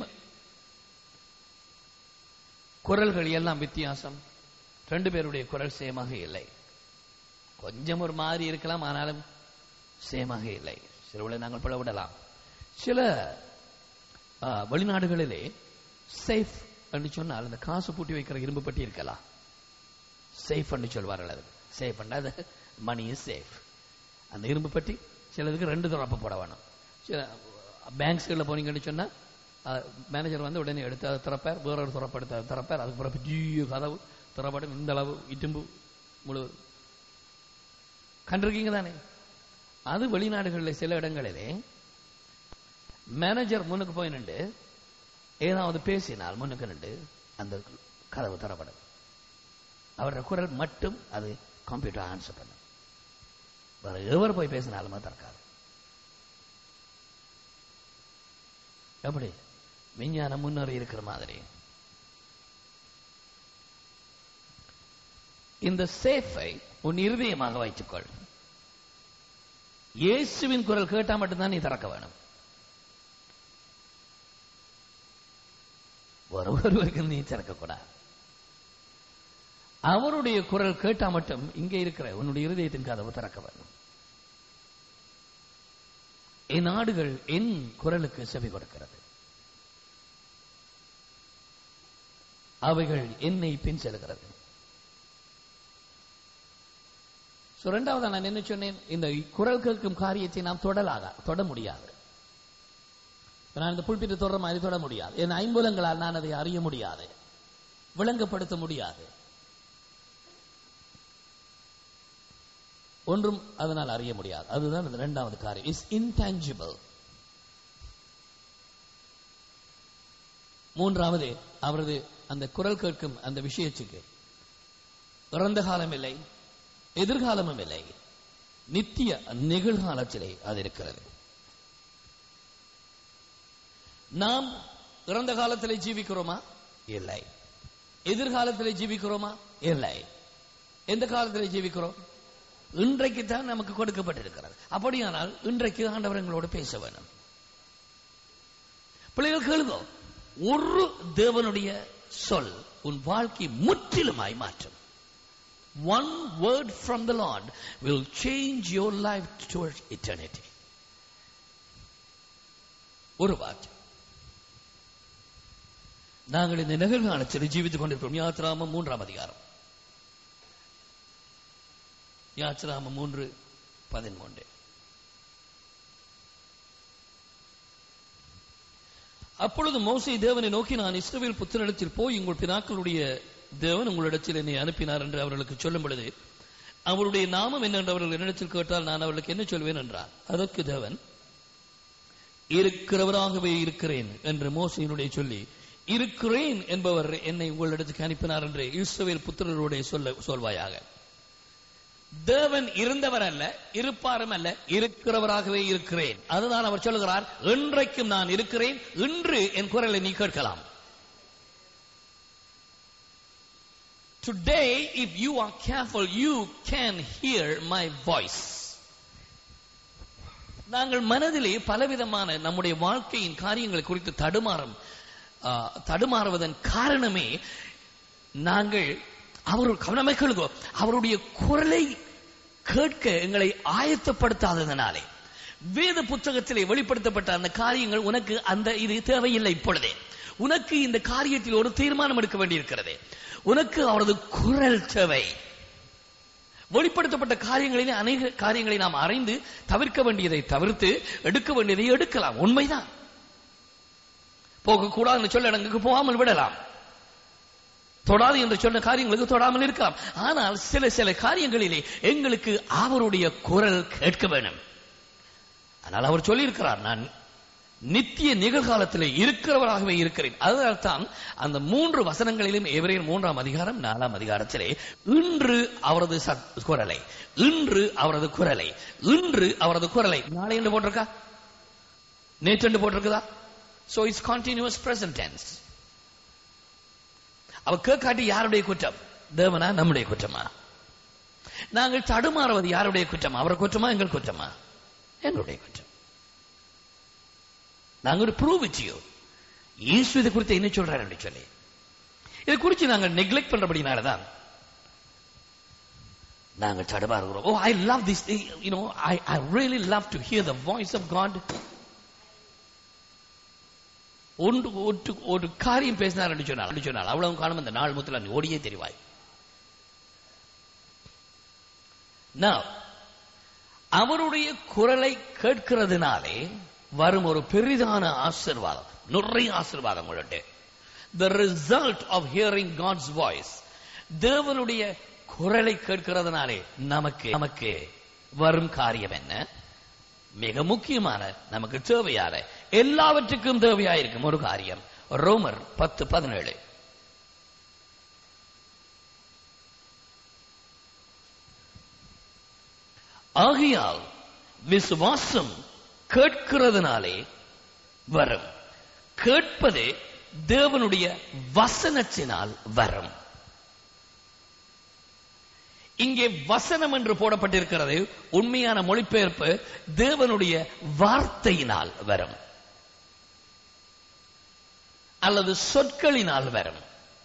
குரல்கள் எல்லாம் வித்தியாசம் ரெண்டு பேருடைய குரல் சேமாக இல்லை கொஞ்சம் ஒரு மாதிரி இருக்கலாம் ஆனாலும் சேமாக இல்லை சிலவுகளை நாங்கள் பிளவிடலாம் சில ஆ, வெளிநாடுகளிலே சேஃப் என்று சொன்னால் அந்த காசு பூட்டி வைக்கிற இரும்பு பெட்டி இருக்கலாம் சேஃப் என்று சொல்வார்கள் அது சேஃப் அது மணி இஸ் சேஃப் அந்த இரும்பு பெட்டி சிலதுக்கு ரெண்டு திறப்பு போட வேணும் சில பேங்க்ஸ்களில் போனீங்கன்னு சொன்னா மேனேஜர் வந்து உடனே எடுத்து அதை திறப்பார் வேற ஒரு திறப்பு எடுத்து அதை திறப்பார் அதுக்கு பிறகு ஜீயோ கதவு திறப்படும் இந்த அளவு இட்டும்பு முழு கண்டிருக்கீங்க தானே அது வெளிநாடுகளில் சில இடங்களிலே மேனேஜர் முன்னுக்கு போய் நின்று ஏதாவது பேசினால் முன்னுக்கு நின்று அந்த கதவு தரப்படும் அவருடைய குரல் மட்டும் அது கம்ப்யூட்டர் ஆன்சர் பண்ணும் வேற எவர் போய் பேசினாலுமே திறக்காது எப்படி விஞ்ஞானம் முன்னேறி இருக்கிற மாதிரி இந்த சேஃபை உன் இருதயமாக வைத்துக்கொள் இயேசுவின் குரல் கேட்டா மட்டும்தான் நீ திறக்க வேணும் ஒரு ஒருவருக்கு நீ திறக்கக்கூடாது அவருடைய குரல் கேட்டா மட்டும் இங்கே இருக்கிற உன்னுடைய இருதயத்தின் கதவு திறக்க வேண்டும் என் நாடுகள் என் குரலுக்கு செவி கொடுக்கிறது அவைகள் என்னை பின் செல்கிறது So, இரண்டாவது நான் என்ன சொன்னேன் இந்த குரல் கேட்கும் காரியத்தை நாம் தொடலாக தொட முடியாது இப்ப நான் இந்த புல்பிட்டு தொடர மாதிரி தொட முடியாது என் ஐம்புலங்களால் நான் அதை அறிய முடியாது விளங்கப்படுத்த முடியாது ஒன்றும் அதனால் அறிய முடியாது அதுதான் இந்த இரண்டாவது காரியம் இஸ் இன்டான்ஜிபிள் மூன்றாவது அவரது அந்த குரல் கேட்கும் அந்த விஷயத்துக்கு இறந்த காலம் இல்லை எதிர்காலமும் இல்லை நித்திய நிகழ்காலத்திலே அது இருக்கிறது நாம் இறந்த காலத்திலே ஜீவிக்கிறோமா இல்லை எதிர்காலத்திலே ஜீவிக்கிறோமா இல்லை எந்த காலத்திலே ஜீவிக்கிறோம் இன்றைக்கு தான் நமக்கு கொடுக்கப்பட்டிருக்கிறது அப்படியானால் இன்றைக்கு ஆண்டவர் எங்களோடு பேச வேணும் பிள்ளைகள் கேளுங்க ஒரு தேவனுடைய சொல் உன் வாழ்க்கை முற்றிலுமாய் மாற்றும் one word from the Lord will change your life towards eternity. ஒரு வார்த்தை நாங்கள் இந்த நிகழ்காலத்தில் ஜீவித்துக் கொண்டிருக்கிறோம் யாத்ராமம் மூன்றாம் அதிகாரம் யாத்ராமம் மூன்று பதிமூன்று அப்பொழுது மோசே தேவனை நோக்கி நான் இஸ்ரவேல் புத்திரனிடத்தில் போய் உங்கள் பிதாக்களுடைய தேவன் உங்களிடத்தில் என்னை அனுப்பினார் என்று அவர்களுக்கு சொல்லும் பொழுது அவருடைய நாமம் என்னென்று அவர்கள் என்னிடத்தில் கேட்டால் நான் அவர்களுக்கு என்ன சொல்வேன் என்றார் அதற்கு தேவன் இருக்கிறவராகவே இருக்கிறேன் என்று மோசையினுடைய சொல்லி இருக்கிறேன் என்பவர் என்னை உங்களிடத்துக்கு அனுப்பினார் என்று இஸ்ரவேல் புத்திரருடைய சொல்ல சொல்வாயாக தேவன் இருந்தவர் அல்ல இருப்பாரும் அல்ல இருக்கிறவராகவே இருக்கிறேன் அதுதான் அவர் சொல்லுகிறார் இன்றைக்கும் நான் இருக்கிறேன் இன்று என் குரலை நீ கேட்கலாம் Today, if you are careful, you can hear my voice. நாங்கள் மனதிலே பலவிதமான நம்முடைய வாழ்க்கையின் காரியங்களை குறித்து தடுமாறும் ஆ, தடுமாறுவதன் காரணமே நாங்கள் அவர் கவனமே கேளுங்க அவருடைய குரலை கேட்க எங்களை ஆயத்தப்படுத்தாததனாலே வேத புத்தகத்திலே வெளிப்படுத்தப்பட்ட அந்த காரியங்கள் உனக்கு அந்த இது தேவையில்லை இப்பொழுதே உனக்கு இந்த காரியத்தில் ஒரு தீர்மானம் எடுக்க வேண்டியிருக்கிறது உனக்கு அவரது குரல் தேவை வெளிப்படுத்தப்பட்ட காரியங்களிலே அநேக காரியங்களை நாம் அறிந்து தவிர்க்க வேண்டியதை தவிர்த்து எடுக்க வேண்டியதை எடுக்கலாம் உண்மைதான் போகக்கூடாது சொல்ல இடங்குக்கு போகாமல் விடலாம் தொடாது என்று சொன்ன காரியங்களுக்கு தொடாமல் இருக்கலாம் ஆனால் சில சில காரியங்களிலே எங்களுக்கு அவருடைய குரல் கேட்க வேணும் ஆனால் அவர் சொல்லியிருக்கிறார் நான் நித்திய நிகழ்காலத்திலே இருக்கிறவராகவே இருக்கிறேன் அதனால் தான் அந்த மூன்று வசனங்களிலும் எவரையும் மூன்றாம் அதிகாரம் நாலாம் அதிகாரத்திலே இன்று அவரது சத்- குரலை இன்று அவரது குரலை இன்று அவரது குரலை நாளை என்று போட்டிருக்கா நேற்று என்று போட்டிருக்குதா so it's continuous present tense அவ கேட்காட்டி யாருடைய குற்றம் தேவனா நம்முடைய குற்றமா நாங்கள் தடுமாறுவது யாருடைய குற்றம் அவரை குற்றமா எங்கள் குற்றமா எங்களுடைய குற்றம் நாங்க ஒரு ப்ரூவ் வச்சியோ இயேசு இதை குறித்து என்ன சொல்றாரு என்று சொல்லி இதை குறித்து நாங்கள் நெக்லெக்ட் பண்றபடினாலதான் நாங்கள் தடுமாறுகிறோம் oh I love this you know I I really love to hear the voice of God ஒன்று ஒரு ஒரு காரியம் பேசினார் என்று சொன்னால் என்று சொன்னால் அவ்வளவு காணும் அந்த நாள் முத்துல நீ ஓடியே தெரிவாய் Now, அவருடைய குரலை கேட்கிறதுனாலே வரும் ஒரு பெரிதான ஆசீர்வாதம் நிறைய ஆசீர்வாதம் உண்டு the result of hearing God's voice தேவனுடைய குரலை கேட்கிறதுனாலே நமக்கு நமக்கு வரும் காரியம் என்ன மிக முக்கியமான நமக்கு தேவையான எல்லாவற்றுக்கும் தேவையாயிருக்கும் ஒரு காரியம் ரோமர் பத்து பதினேழு ஆகையால் விசுவாசம் கேட்கிறதுனாலே வரும் கேட்பது தேவனுடைய வசனத்தினால் வரும் இங்கே வசனம் என்று போடப்பட்டிருக்கிறது உண்மையான மொழிபெயர்ப்பு தேவனுடைய வார்த்தையினால் வரும் அல்லது சொற்களினால் வரும்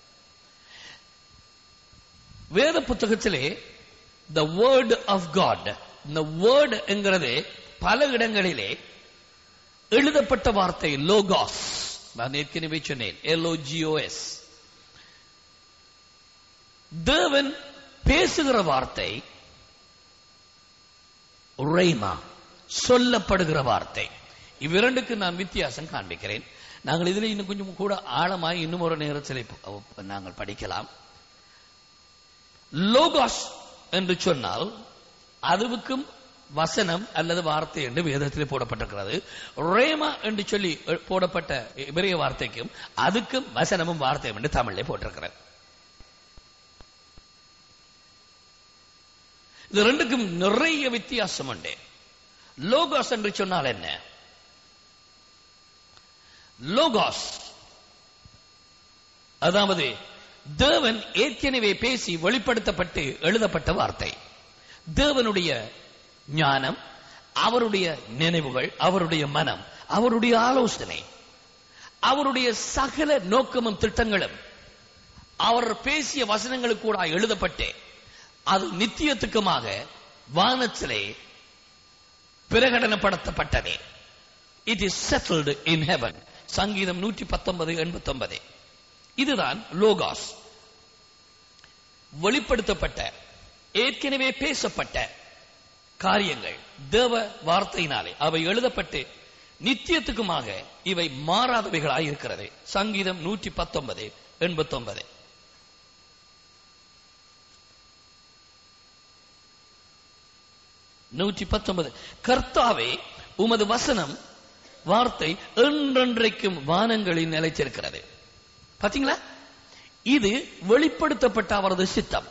வேத புத்தகத்திலே த வேர்ட் ஆஃப் காட் இந்த வேர்ட் என்கிறது பல இடங்களிலே எழுதப்பட்ட வார்த்தை லோகாஸ் நான் ஏற்கனவே சொன்னேன் எல்ஓஜிஓஎஸ் தேவன் பேசுகிற வார்த்தை ரேமா சொல்லப்படுகிற வார்த்தை இவ்விரண்டுக்கு நான் வித்தியாசம் காண்பிக்கிறேன் நாங்கள் இதில் இன்னும் கொஞ்சம் கூட ஆழமாய் இன்னும் ஒரு நேரத்தில் இப்ப நாங்கள் படிக்கலாம் லோகாஸ் என்று சொன்னால் அதுவுக்கும் வசனம் அல்லது வார்த்தை என்று வேதத்தில் போடப்பட்டிருக்கிறது ரேமா என்று சொல்லி போடப்பட்ட பெரிய வார்த்தைக்கும் அதுக்கும் வசனமும் வார்த்தையும் என்று தமிழிலே போட்டிருக்கிறது இது ரெண்டுக்கும் நிறைய வித்தியாசம் உண்டு லோகாஸ் என்று சொன்னால் என்ன லோகாஸ் அதாவது தேவன் ஏற்கனவே பேசி வெளிப்படுத்தப்பட்டு எழுதப்பட்ட வார்த்தை தேவனுடைய ஞானம் அவருடைய நினைவுகள் அவருடைய மனம் அவருடைய ஆலோசனை அவருடைய சகல நோக்கமும் திட்டங்களும் அவர் பேசிய வசனங்களுக்கு கூட எழுதப்பட்டு அது நித்தியத்துக்குமாக வானத்திலே பிரகடனப்படுத்தப்பட்டதே it is settled in heaven சங்கீதம் நூற்றி பத்தொன்பது எண்பத்தி ஒன்பது இதுதான் லோகாஸ் வெளிப்படுத்தப்பட்ட ஏற்கனவே பேசப்பட்ட காரியங்கள் தேவ வார்த்தையினாலே அவை எழுதப்பட்டு நித்தியத்துக்குமாக இவை மாறாதவைகளாய் இருக்கிறது சங்கீதம் நூற்றி பத்தொன்பது எண்பத்தி ஒன்பது நூற்றி பத்தொன்பது கர்த்தாவே உமது வசனம் வார்த்தை என்றென்றைக்கும் வானங்களில் நிலைச்சிருக்கிறது பாத்தீங்களா இது வெளிப்படுத்தப்பட்ட அவரது சித்தம்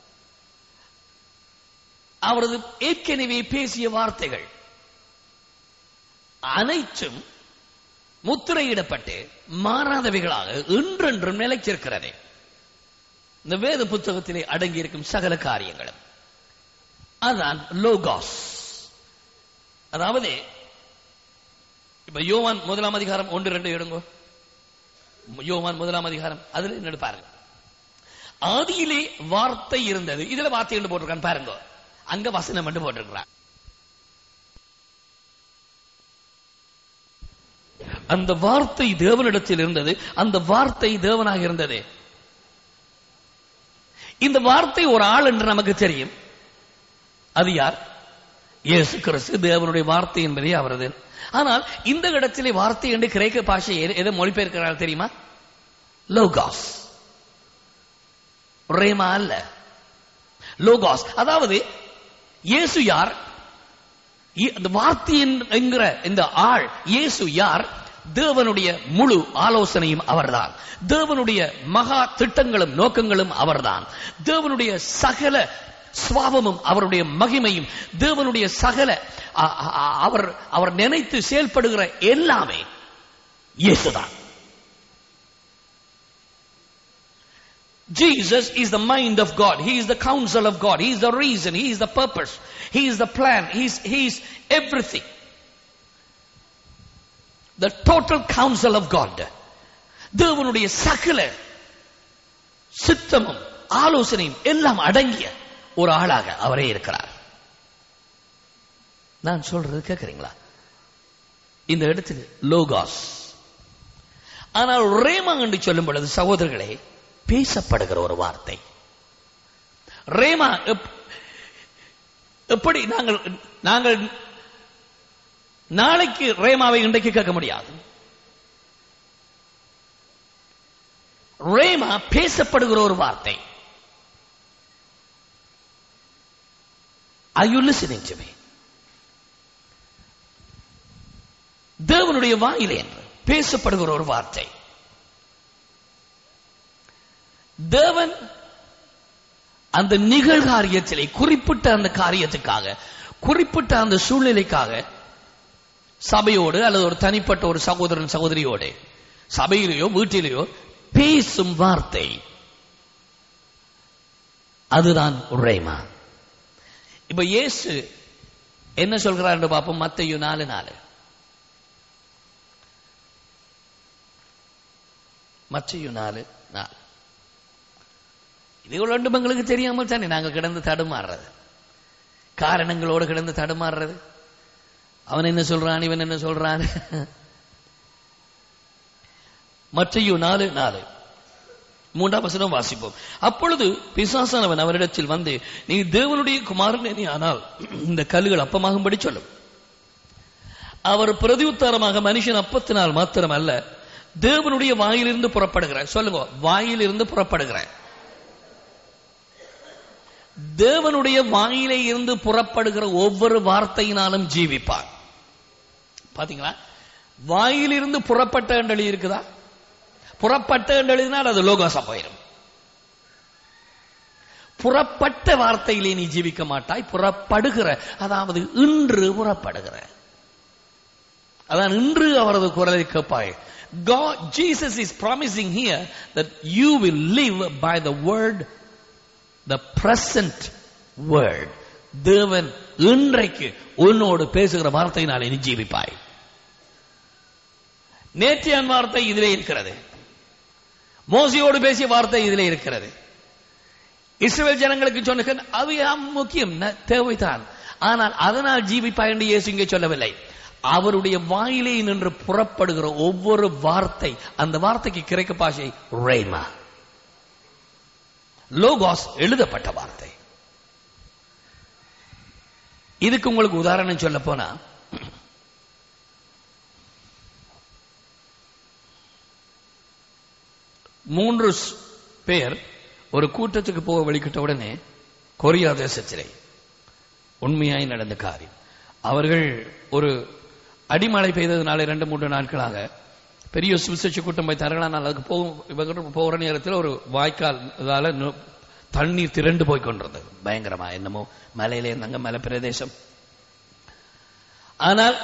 அவரது ஏற்கனவே பேசிய வார்த்தைகள் அனைத்தும் முத்திரையிடப்பட்டு மாறாதவைகளாக என்றென்றும் நிலைச்சிருக்கிறது இந்த வேத புத்தகத்திலே அடங்கியிருக்கும் சகல காரியங்களும் அதுதான் லோகாஸ் அதாவது இப்ப யோவான் முதலாம் அதிகாரம் ஒன்று ரெண்டு எடுங்கோ யோவான் முதலாம் அதிகாரம் அதுல என்னடு பாருங்க ஆதியிலே வார்த்தை இருந்தது இதுல வார்த்தை என்று போட்டிருக்கான் பாருங்க அங்க வசனம் என்று போட்டிருக்கிறான் அந்த வார்த்தை தேவனிடத்தில் இருந்தது அந்த வார்த்தை தேவனாக இருந்தது இந்த வார்த்தை ஒரு ஆள் என்று நமக்கு தெரியும் அது யார் இயேசு கிறிஸ்து தேவனுடைய வார்த்தை என்பதே அவரது ஆனால் இந்த இடத்திலே வார்த்தை என்று கிரேக்க பாஷை எதை மொழிபெயர்க்கிறார் தெரியுமா லோகாஸ் ரேமா அல்ல லோகாஸ் அதாவது இயேசு யார் இ- அந்த வார்த்தை என்- என்கிற இந்த ஆள் இயேசு யார் தேவனுடைய முழு ஆலோசனையும் அவர்தான் தேவனுடைய மகா திட்டங்களும் நோக்கங்களும் அவர்தான் தேவனுடைய சகல சுவாபமும் அவருடைய மகிமையும் தேவனுடைய சகல அ- அ- அ- அவர் அவர் நினைத்து செயல்படுகிற எல்லாமே இயேசுதான் Jesus is the mind of God. He is the counsel of God. He is the reason. He is the purpose. He is the plan. He is, he is everything. The total counsel of God. தேவனுடைய சகல சித்தமும் ஆலோசனையும் எல்லாம் அடங்கிய ஒரு ஆளாக அவரே இருக்கிறார் நான் சொல்றது கேட்கறீங்களா இந்த இடத்தில் லோகாஸ் ஆனால் ரேமா என்று சொல்லும் பொழுது சகோதரர்களே பேசப்படுகிற ஒரு வார்த்தை ரேமா எப்- எப்படி நாங்கள் நாங்கள் நாளைக்கு ரேமாவை இன்றைக்கு கேட்க முடியாது ரேமா பேசப்படுகிற ஒரு வார்த்தை Are you listening to me? தேவனுடைய வாயிலே என்று பேசப்படுகிற ஒரு வார்த்தை தேவன் அந்த நிகழ்காரியத்திலே குறிப்பிட்ட அந்த காரியத்துக்காக குறிப்பிட்ட அந்த சூழ்நிலைக்காக சபையோடு அல்லது ஒரு தனிப்பட்ட ஒரு சகோதரன் சகோதரியோடு சபையிலேயோ வீட்டிலேயோ பேசும் வார்த்தை அதுதான் உரைமா இப்ப இயேசு என்ன சொல்கிறார் என்று பார்ப்போம் மத்தையு நாலு நாலு மத்தையு நாலு நாலு இது ரெண்டும் எங்களுக்கு தெரியாமல் தானே நாங்க கிடந்து தடுமாறுறது காரணங்களோடு கிடந்து தடுமாறுறது அவன் என்ன சொல்றான் இவன் என்ன சொல்றான் மற்றையோ நாலு நாலு மூன்றாம் வசனம் வாசிப்போம் அப்பொழுது பிசாசானவன் அவரிடத்தில் வந்து நீ தேவனுடைய குமாரனே ஆனால் இந்த கல்லுகள் அப்பமாகும்படி சொல்லும் அவர் பிரதியுத்தரமாக மனுஷன் அப்பத்தினால் மாத்திரம் அல்ல தேவனுடைய வாயிலிருந்து புறப்படுகிற சொல்லுங்க வாயிலிருந்து புறப்படுகிற தேவனுடைய வாயிலே இருந்து புறப்படுகிற ஒவ்வொரு வார்த்தையினாலும் ஜீவிப்பார் பாத்தீங்களா வாயிலிருந்து புறப்பட்ட என்று எழுதி இருக்குதா புறப்பட்ட என்று எழுதினால் அது லோகாசா போயிடும் புறப்பட்ட வார்த்தையிலே நீ ஜீவிக்க மாட்டாய் புறப்படுகிற அதாவது இன்று புறப்படுகிற அதான் இன்று அவரது குரலை கேட்பாய் God, Jesus is promising here that you will live by the word, the present word. தேவன் இன்றைக்கு உன்னோடு பேசுகிற வார்த்தையினாலே நீ ஜீவிப்பாய் நேற்றையான் வார்த்தை இதிலே இருக்கிறது மோசியோடு பேசிய வார்த்தை இதிலே இருக்கிறது இஸ்ரேல் ஜனங்களுக்கு சொன்ன அது யாம் முக்கியம் ந- தேவைதான் ஆனால் அதனால் ஜீவிப்பாய் என்று இயேசு இங்கே சொல்லவில்லை அவருடைய வாயிலே நின்று புறப்படுகிற ஒவ்வொரு வார்த்தை அந்த வார்த்தைக்கு கிரைக்க பாஷை ரேமா லோகாஸ் எழுதப்பட்ட வார்த்தை இதுக்கு உங்களுக்கு உதாரணம் சொல்ல போனா மூன்று ஸ்- பேர் ஒரு கூட்டத்துக்கு போக வெளிக்கிட்ட உடனே கொரியா தேசத்திலே உண்மையாய் நடந்த காரியம் அவர்கள் ஒரு அடிமழை பெய்ததுனால இரண்டு மூன்று நாட்களாக பெரிய சுவிசேஷ கூட்டம் வைத்தார்கள் ஆனால் அதுக்கு போகும் இவங்க போகிற நேரத்தில் ஒரு வாய்க்கால் இதால நு- தண்ணீர் திரண்டு போய் கொண்டிருந்தது பயங்கரமா என்னமோ மலையிலே இருந்தாங்க மலை பிரதேசம் ஆனால்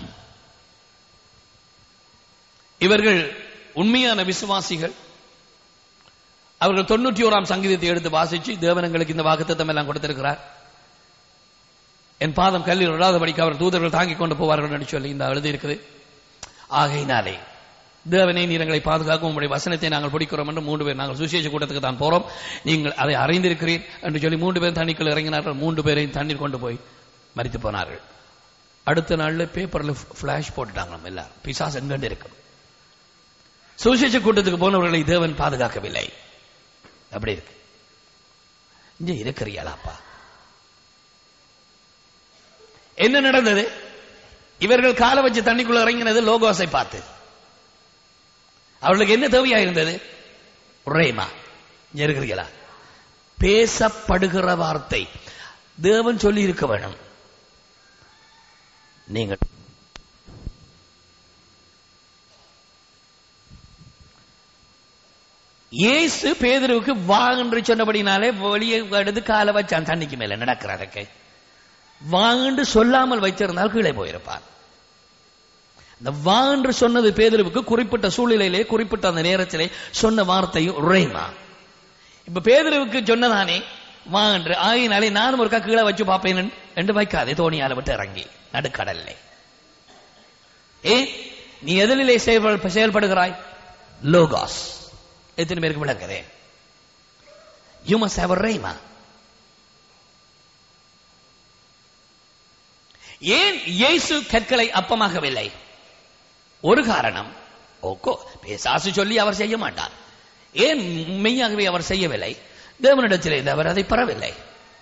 இவர்கள் உண்மையான விசுவாசிகள் அவர்கள் தொண்ணூற்றி ஓராம் சங்கீதத்தை எடுத்து வாசிச்சு தேவனங்களுக்கு இந்த வாக்குத்தத்தம் எல்லாம் கொடுத்திருக்கிறார் என் பாதம் கல்லில் விடாதபடிக்கு அவர் தூதர்கள் தாங்கிக் கொண்டு போவார்கள் என்று சொல்லி இந்த எழுதி இருக்குது ஆகையினாலே தேவனே நீர் எங்களை பாதுகாக்கும் உங்களுடைய வசனத்தை நாங்கள் பிடிக்கிறோம் என்று மூன்று பேர் நாங்கள் சுசேஷ கூட்டத்துக்கு தான் போறோம் நீங்கள் அதை அறிந்திருக்கிறீர் என்று சொல்லி மூன்று பேர் தண்ணிக்குள் இறங்கினார்கள் மூன்று பேரையும் தண்ணீர் கொண்டு போய் மறித்து போனார்கள் அடுத்த நாள்ல பேப்பர்ல பிளாஷ் போட்டுட்டாங்க நம்ம எல்லாரும் பிசாஸ் எங்கண்டு இருக்கும் சுவிசேஷ கூட்டத்துக்கு போனவர்களை தேவன் பாதுகாக்கவில்லை அப்படி இருக்கு இங்க இருக்கிறீங்களாப்பா என்ன நடந்தது இவர்கள் காலை வச்சு தண்ணிக்குள்ள இறங்கினது லோகோஸை பார்த்து அவர்களுக்கு என்ன தேவையா இருந்தது ரேமா இங்க இருக்கிறீங்களா பேசப்படுகிற வார்த்தை தேவன் சொல்லி இருக்க வேணும் நீங்கள் இயேசு பேதுருவுக்கு வா என்று சொன்னபடினாலே வெளியே எடுத்து காலை வச்சான் தண்ணிக்கு மேல நடக்கிறதுக்கு வா என்று சொல்லாமல் வைத்திருந்தால் கீழே போயிருப்பார் இந்த வா என்று சொன்னது பேதுருவுக்கு குறிப்பிட்ட சூழ்நிலையிலே குறிப்பிட்ட அந்த நேரத்திலே சொன்ன வார்த்தை உரைமா இப்ப பேதுருவுக்கு சொன்னதானே வா என்று ஆகினாலே நானும் ஒருக்கா கீழே வச்சு பார்ப்பேன் என்று வைக்காதே தோணியால விட்டு இறங்கி நடுக்கடல்ல ஏ நீ எதிரிலே செயல்ப- செயல்படுகிறாய் லோகாஸ் எத்தனை பேருக்கு விளக்குதே யூ மஸ்ட் ஹேவ் ரேமா ஏன் இயேசு கற்களை அப்பமாகவில்லை ஒரு காரணம் ஓகோ பேசாசு சொல்லி அவர் செய்ய மாட்டார் ஏன் மெய்யாகவே அவர் செய்யவில்லை தேவனிடத்தில் இருந்து அவர் அதை பெறவில்லை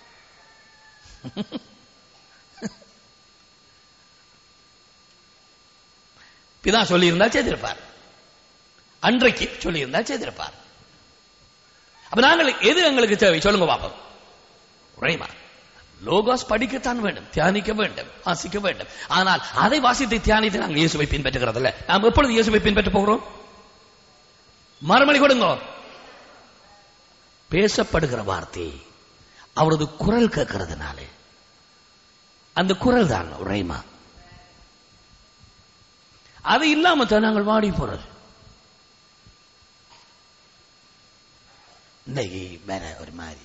பிதா சொல்லியிருந்தால் செய்திருப்பார் அன்றைக்கு சொல்லியிருந்தால் செய்திருப்பார் அப்ப நாங்கள் எது எங்களுக்கு தேவை சொல்லுங்க பாப்போம் உரைமா லோகாஸ் படிக்கத்தான் வேண்டும் தியானிக்க வேண்டும் வாசிக்க வேண்டும் ஆனால் அதை வாசித்து தியானித்து நாங்கள் இயேசுவை பின்பற்றுகிறதில்ல நாம் எப்பொழுது இயேசுவை பின்பற்ற போகிறோம் மறுமொழி கொடுங்க பேசப்படுகிற வார்த்தை அவரது குரல் கேட்கறதுனாலே அந்த குரல் தான் உரைமா அது இல்லாம தான் நாங்கள் வாடி போறது இன்னைக்கு வேற ஒரு மாதிரி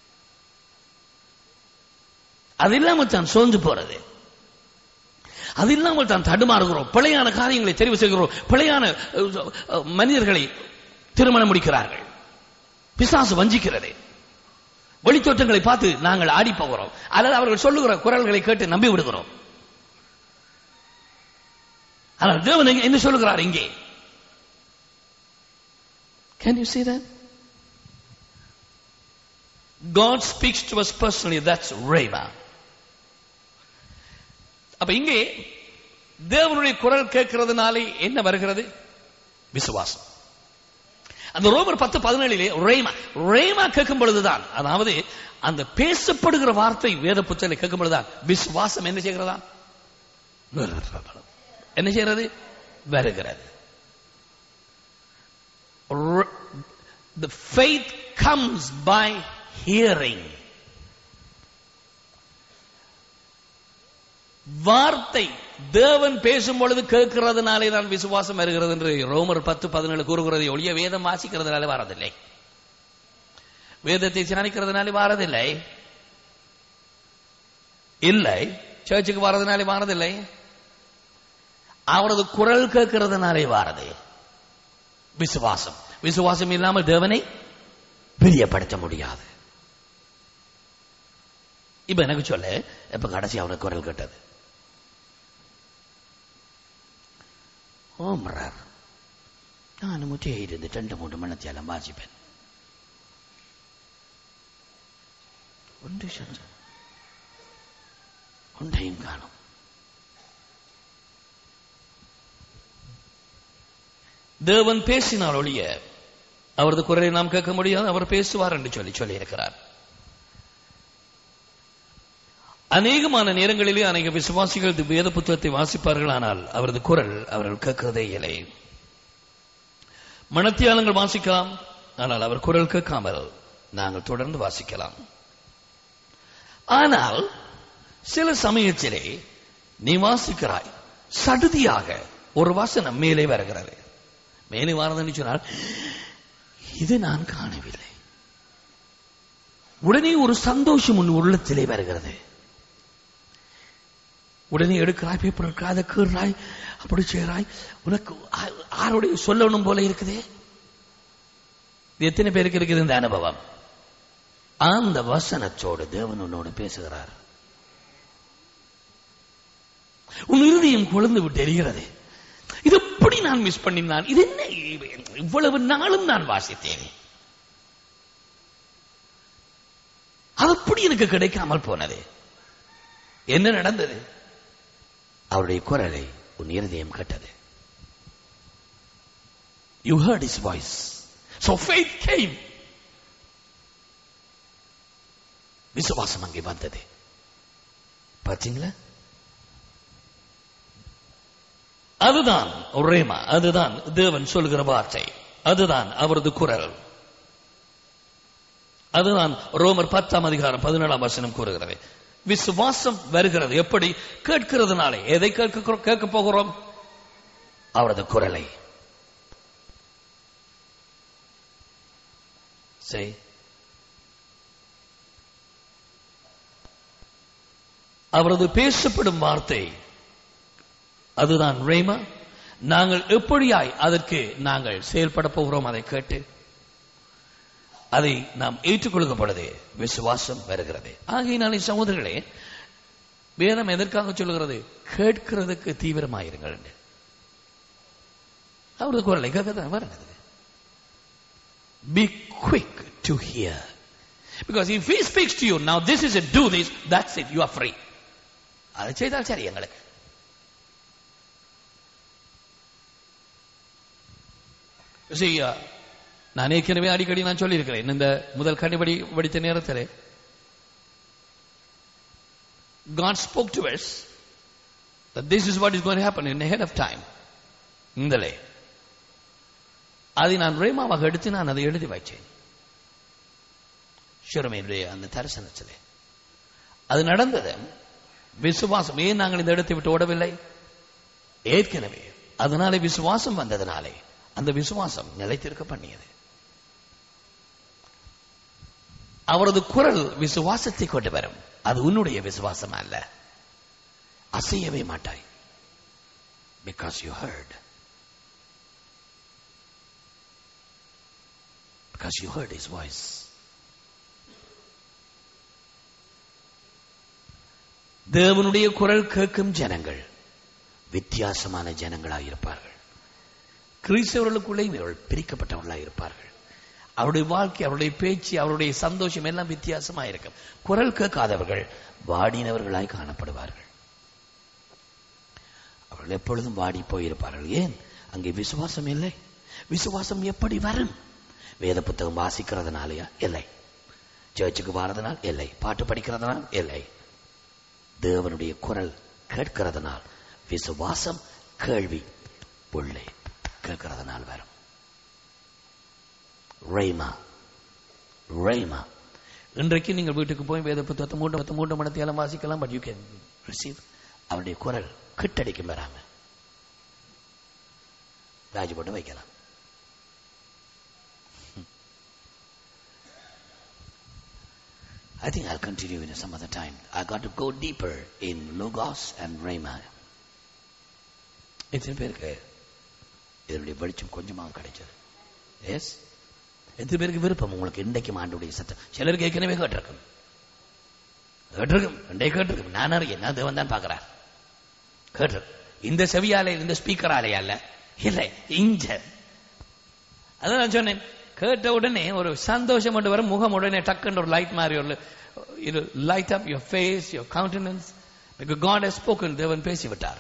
அது இல்லாமல் தான் சோர்ந்து போறது அது இல்லாமல் தான் தடுமாறுகிறோம் பிழையான காரியங்களை தெரிவு செய்கிறோம் பிழையான அஹ், அஹ், மனிதர்களை திருமணம் முடிக்கிறார்கள் பிசாசு வஞ்சிக்கிறது வெளித்தோற்றங்களை பார்த்து நாங்கள் ஆடி போகிறோம் அல்லது அவர்கள் சொல்லுகிற குரல்களை கேட்டு நம்பி விடுகிறோம் ஆனால் தேவன் எங்க- என்ன சொல்லுகிறார் இங்கே Can you see that? God speaks to us personally. That's Rhema. அப்ப இங்கே தேவனுடைய குரல் கேட்கிறதுனாலே என்ன வருகிறது விசுவாசம் அந்த ரோமர் பத்து பதினேழிலே ரேமா ரேமா கேட்கும் பொழுதுதான் அதாவது அந்த பேசப்படுகிற வார்த்தை வேத புத்தகத்தில் கேட்கும் பொழுதுதான் விசுவாசம் என்ன செய்கிறதா என்ன செய்கிறது வருகிறது R- the faith comes by hearing வார்த்தை தேவன் பேசும் பொழுது கேட்கிறதுனாலே தான் விசுவாசம் வருகிறது என்று ரோமர் பத்து பதினேழு கூறுகிறது ஒழிய வேதம் வாசிக்கிறதுனாலே வரதில்லை வேதத்தை தியானிக்கிறதுனாலே வாரதில்லை இல்லை சர்ச்சுக்கு வாரதுனாலே வாரதில்லை அவரது குரல் கேட்கிறதுனாலே வாரது விசுவாசம் விசுவாசம் இல்லாமல் தேவனை பிரியப்படுத்த முடியாது இப்ப எனக்கு சொல்ல இப்ப கடைசி அவனுக்கு குரல் கேட்டது ஓம்ரார் நான் முற்றிய இருந்து ரெண்டு மூன்று மணத்தியாலம் வாசிப்பேன் ஒன்று சென்று ஒன்றையும் காணும் தேவன் பேசினால் ஒழிய அவரது குரலை நாம் கேட்க முடியாது அவர் பேசுவார் என்று சொல்லி சொல்லி இருக்கிறார் அநேகமான நேரங்களிலே அநேக விசுவாசிகள் இந்த வேத புத்தகத்தை வாசிப்பார்கள் ஆனால் அவரது குரல் அவர்கள் கேட்கிறதே இல்லை மனத்தியாளங்கள் வாசிக்கலாம் ஆனால் அவர் குரல் கேட்காமல் நாங்கள் தொடர்ந்து வாசிக்கலாம் ஆனால் சில சமயத்திலே நீ வாசிக்கிறாய் சடுதியாக ஒரு வாசனம் மேலே வருகிறது மேலே வரதுன்னு சொன்னால் இது நான் காணவில்லை உடனே ஒரு சந்தோஷம் உன் உள்ளத்திலே வருகிறது உடனே எடுக்கிறாய் பேப்பர் எடுக்கிறாய் அதை கீறாய் அப்படி செய்கிறாய் உனக்கு ஆ- ஆரோடைய சொல்லணும் போல இருக்குதே இது எத்தனை பேருக்கு இருக்குது இந்த அனுபவம் அந்த வசனத்தோடு தேவன் உன்னோடு பேசுகிறார் உன் இருதயம் கொழுந்து விட்டு எரிகிறது இது எப்படி நான் மிஸ் பண்ணினான் இது என்ன இவ்வளவு நாளும் நான் வாசித்தேன் அது எப்படி எனக்கு கிடைக்காமல் போனது என்ன நடந்தது அவருடைய குரலை உன் இருதயம் கேட்டது you heard his voice So faith came. விசுவாசம் அங்கே வந்தது பாத்தீங்களா அதுதான் ரேமா அதுதான் தேவன் சொல்கிற வார்த்தை அதுதான் அவரது குரல் அதுதான் ரோமர் பத்தாம் அதிகாரம் பதினேழாம் வசனம் கூறுகிறது விசுவாசம் வருகிறது எப்படி கேட்கிறதுனாலே எதை கேட்க கேட்க போகிறோம் அவரது குரலை சரி அவரது பேசப்படும் வார்த்தை அதுதான் ரேமா நாங்கள் எப்படியாய் அதற்கு நாங்கள் செயல்பட போகிறோம் அதை கேட்டு அதை நாம் ஏற்றுக்கொள்ளும் பொழுது விசுவாசம் வருகிறது ஆகையினாலே சகோதரர்களே வேதம் எதற்காக சொல்லுகிறது கேட்கிறதுக்கு தீவிரமாயிருங்கள் என்று. அவரது குரலை கேட்கத்தான் வருகிறது Be quick to hear. Because if he speaks to you, now this is it, do this, that's it, you are free. அதை செய்தால் சரி எங்களுக்கு See, uh, நான் ஏற்கனவே அடிக்கடி நான் சொல்லியிருக்கிறேன் இந்த முதல் கண்டுபடி படித்த நேரத்தில் God spoke to us that this is what is going to happen in ahead of time. இந்தலே அதை நான் ரேமாவாக எடுத்து நான் அதை எழுதி வைச்சேன் ஷிரமையுடைய அந்த தரிசனத்திலே அது நடந்தது விசுவாசம் ஏன் நாங்கள் இந்த இடத்தை விட்டு ஓடவில்லை ஏற்கனவே அதனாலே விசுவாசம் வந்ததனாலே அந்த விசுவாசம் நிலைத்திருக்க பண்ணியது அவரது குரல் விசுவாசத்தை கொண்டு வரும் அது உன்னுடைய விசுவாசம் அல்ல அசையவே மாட்டாய் because you heard because you heard his voice. தேவனுடைய குரல் கேட்கும் ஜனங்கள் வித்தியாசமான ஜனங்களாக இருப்பார்கள் கிறிஸ்தவர்களுக்குள்ளே இவர்கள் பிரிக்கப்பட்டவர்களாக இருப்பார்கள் அவருடைய வாழ்க்கை அவருடைய பேச்சு அவருடைய சந்தோஷம் எல்லாம் வித்தியாசமாக இருக்கும் குரல் கேட்காதவர்கள் வாடினவர்களாய் காணப்படுவார்கள் அவர்கள் எப்பொழுதும் வாடி போயிருப்பார்கள் ஏன் அங்கே விசுவாசம் இல்லை விசுவாசம் எப்படி வரும் வேத புத்தகம் வாசிக்கிறதுனாலயா இல்லை சர்ச்சுக்கு வாரதனால் இல்லை பாட்டு படிக்கிறதுனால் இல்லை தேவனுடைய குரல் கேட்கிறதுனால் விசுவாசம் கேள்வி உள்ளே கேட்கிறதுனால் வரும் ரேமா ரேமா இன்றைக்கு நீங்கள் வீட்டுக்கு போய் வேத புத்தகத்தை மூன்று பத்து மூன்று மணத்தையெல்லாம் வாசிக்கலாம் பட் யூ கேன் ரிசீவ் அவருடைய குரல் கிட்டடிக்கும் வராம ராஜு போட்டு வைக்கலாம் I think I'll continue in some other time. I got to go deeper in Logos and Rhema. எத்தனை பேருக்கு இதனுடைய வெளிச்சம் கொஞ்சமாக கிடைச்சது எஸ் எத்தனை பேருக்கு விருப்பம் உங்களுக்கு இன்றைக்கும் ஆண்டுடைய சத்தம் சிலருக்கு ஏற்கனவே கேட்டிருக்கும் கேட்டிருக்கும் இன்றைக்கு கேட்டிருக்கும் நான் அறியேன் நான் தேவன் தான் பார்க்கிறார் கேட்டிருக்கும் இந்த செவியாலே இந்த ஸ்பீக்கராலே அல்ல இல்லை இஞ்ச அதான் நான் சொன்னேன் கேட்ட உடனே ஒரு சந்தோஷம் கொண்டு வரும் முகம் உடனே டக்குன்னு ஒரு லைட் மாதிரி ஒரு இது light up your face your countenance God has spoken தேவன் பேசிவிட்டார்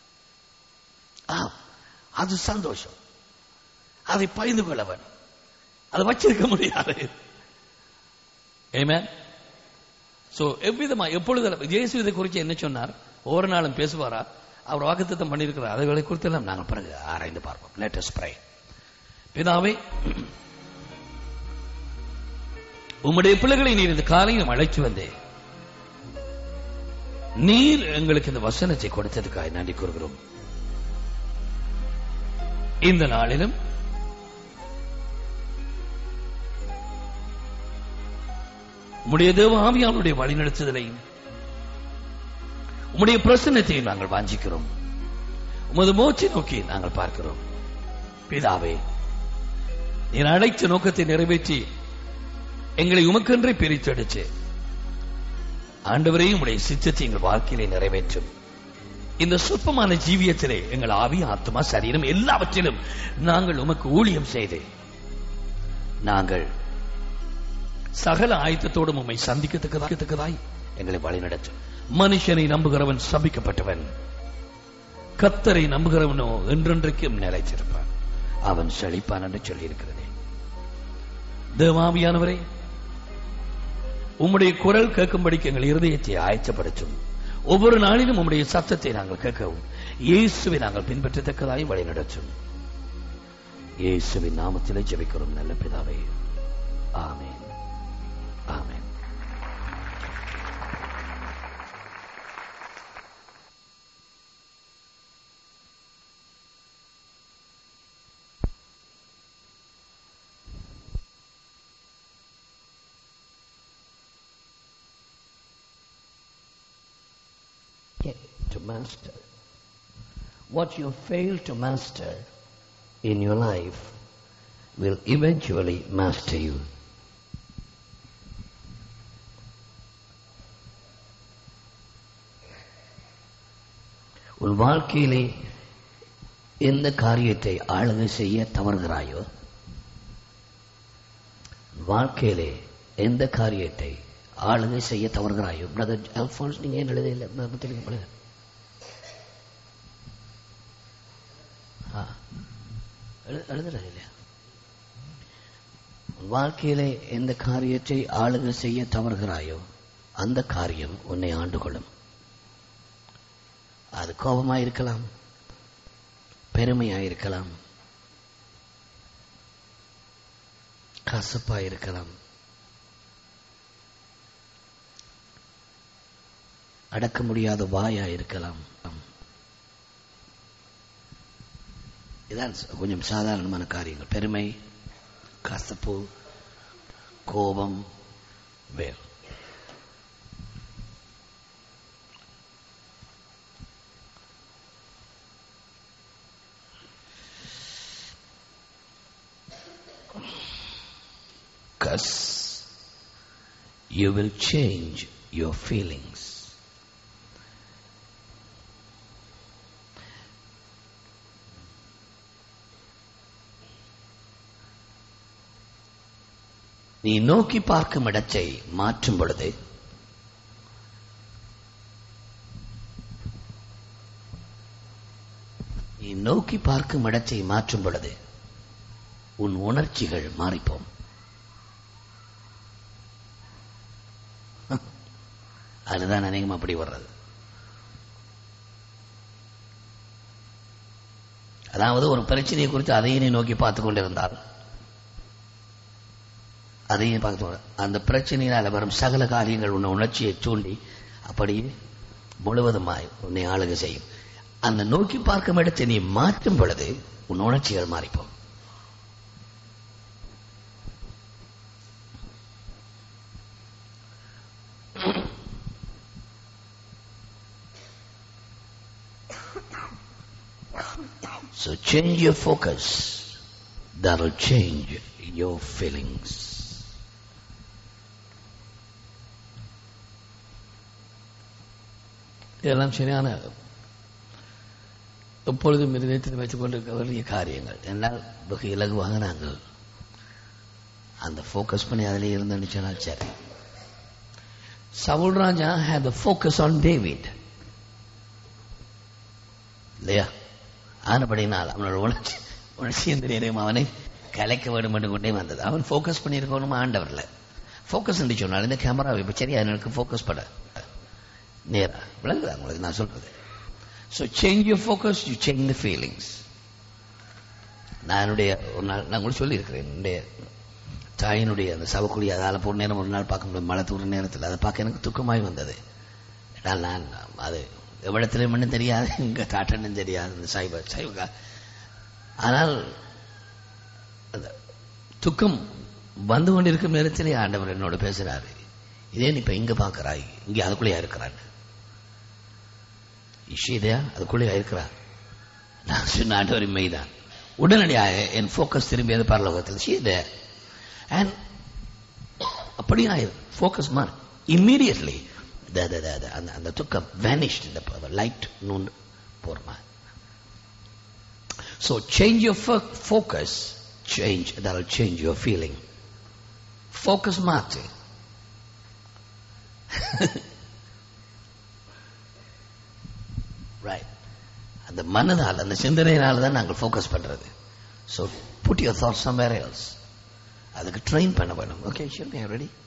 ஆ அது சந்தோஷம் அதை பகிர்ந்து கொள்ள வேண்டும் அதை வச்சிருக்க முடியாது ஏமே சோ எவ்விதமா எப்பொழுது இயேசு இதை குறித்து என்ன சொன்னார் ஒவ்வொரு நாளும் பேசுவாரா அவர் வாக்குத்தத்தம் பண்ணியிருக்கிறார் அதுகளை குறித்து எல்லாம் நாங்கள் பிறகு ஆராய்ந்து பார்ப்போம் லேட்டஸ்ட் ப்ரை பிதாவே உம்முடைய பிள்ளைகளை நீர் இந்த காலையும் அழைத்து வந்தே நீர் எங்களுக்கு இந்த வசனத்தை கொடுத்ததுக்காக நன்றி கூறுகிறோம் இந்த நாளிலும் உம்முடைய தேவ ஆவியானுடைய வழிநடத்துதலையும் உம்முடைய பிரசன்னத்தையும் நாங்கள் வாஞ்சிக்கிறோம் உமது மோச்சை நோக்கி நாங்கள் பார்க்கிறோம் பிதாவே நீர் அழைத்த நோக்கத்தை நிறைவேற்றி எங்களை உமக்கென்றே பிரித்தெடுச்சு ஆண்டவரையும் உடைய சித்தத்தை எங்கள் வாழ்க்கையிலே நிறைவேற்றும் இந்த சொற்பமான ஜீவியத்திலே எங்கள் ஆவி ஆத்மா சரீரம் எல்லாவற்றிலும் நாங்கள் உமக்கு ஊழியம் செய்து நாங்கள் சகல ஆயத்தத்தோடும் உம்மை சந்திக்கத்தக்கதாய் எங்களை வழிநடத்தும் மனுஷனை நம்புகிறவன் சபிக்கப்பட்டவன் கத்தரை நம்புகிறவனோ என்றென்றைக்கும் நிலைச்சிருப்பான் அவன் செழிப்பான் என்று சொல்லியிருக்கிறதே தேவாவியானவரே உம்முடைய குரல் கேட்கும்படிக்கு எங்கள் இருதயத்தை ஆயத்தப்படுத்தும் ஒவ்வொரு நாளிலும் உம்முடைய சத்தத்தை நாங்கள் கேட்கவும் இயேசுவை நாங்கள் பின்பற்றத்தக்கதாய் வழி நடத்தும் இயேசுவின் நாமத்திலே ஜெபிக்கிறோம் நல்ல பிதாவே ஆமென் ஆமென் to master. What you fail to master in your life will eventually master you. உன் வாழ்க்கையிலே எந்த காரியத்தை ஆளுகை செய்ய தவறுகிறாயோ வாழ்க்கையிலே எந்த காரியத்தை ஆளுகை செய்ய தவறுகிறாயோ பிரதர் அல்போன்ஸ் நீங்க ஏன் எழுத இல்லை தெலுங்கு பழக எழுதுறது இல்லையா உன் வாழ்க்கையிலே எந்த காரியத்தை ஆளுகை செய்ய தவறுகிறாயோ அந்த காரியம் உன்னை ஆண்டு கொள்ளும் அது கோபமாக இருக்கலாம் பெருமையாக இருக்கலாம் கசப்பா இருக்கலாம் அடக்க முடியாத வாயா இருக்கலாம் இதான் கொஞ்சம் சாதாரணமான காரியங்கள் பெருமை கசப்பு கோபம் வேல் Cause you will change your feelings. நீ நோக்கி பார்க்கும் இடத்தை மாற்றும் பொழுது நீ நோக்கி பார்க்கும் இடத்தை மாற்றும் பொழுது உன் உணர்ச்சிகள் மாறிப்போம் அதுதான் அநேகம் அப்படி வர்றது அதாவது ஒரு பிரச்சனையை குறித்து அதையே நீ நோக்கி பார்த்து கொண்டிருந்தால் அதையும் பார்த்து அந்த பிரச்சனையினால் வரும் சகல காரியங்கள் உன்னை உணர்ச்சியை தூண்டி அப்படியே முழுவதுமாய் உன்னை ஆளுகை செய்யும் அந்த நோக்கி பார்க்கும் இடத்தை நீ மாற்றும் பொழுது உன் உணர்ச்சிகள் மாறிப்போம் So change your focus. That'll change your feelings. இதெல்லாம் சரியான எப்பொழுதும் இருதயத்தில் வைத்துக் கொண்டிருக்க வேண்டிய காரியங்கள் என்னால் வெகு இலகுவாக நாங்கள் அந்த ஃபோக்கஸ் பண்ணி அதிலே இருந்தேன்னு சொன்னால் சரி சவுல் ராஜா had the focus on David இல்லையா ஆனபடினால் அவனோட உணர்ச்சி உணர்ச்சி எந்திரியம் அவனை கலைக்க வேண்டும் என்று கொண்டே வந்தது அவன் ஃபோக்கஸ் பண்ணியிருக்கணும் ஆண்டவர்ல ஃபோக்கஸ் என்று சொன்னால் இந்த கேமரா இப்ப சரியா எனக்கு ஃபோக்கஸ் பட நேரா விளங்குதா உங்களுக்கு நான் சொல்றது so change your focus you change the feelings நான் என்னுடைய ஒரு நாள் நான் கூட சொல்லியிருக்கிறேன் என்னுடைய தாயினுடைய அந்த சவக்குடி அதால் போன நேரம் ஒரு நாள் பார்க்க முடியும் மழை தூர நேரத்தில் அதை பார்க்க எனக்கு துக்கமாய் வந்தது ஏன்னால் நான் அது எவ்வளத்திலும் மண்ணும் தெரியாது இங்க தாட்டனும் தெரியாது இந்த சைவ சைவ ஆனால் அந்த துக்கம் வந்து கொண்டிருக்கும் நேரத்திலே ஆண்டவர் என்னோட பேசுறாரு இதே நீ இப்ப இங்க பாக்குறாய் இங்க அதுக்குள்ளேயா இருக்கிறான் இஷிதையா அதுக்குள்ளேயா இருக்கிறார் நான் சொன்ன ஆண்டவர் மெய்தான் உடனடியாக என் போக்கஸ் திரும்பியது பரலோகத்தில் சீதே அண்ட் அப்படியா ஃபோக்கஸ் மார் இம்மீடியட்லி அந்த அந்த துக்கம் வேனிஷ்ட் இந்த லைட் நூன் போர்மா so change your focus change that change your feeling focus மாற்று ரைட் அந்த மனதால் அந்த சிந்தனையினால தான் நாங்கள் ஃபோக்கஸ் பண்றது so put your thought somewhere else அதுக்கு ட்ரெயின் பண்ண வேணும் ஓகே ஷூர் ரெடி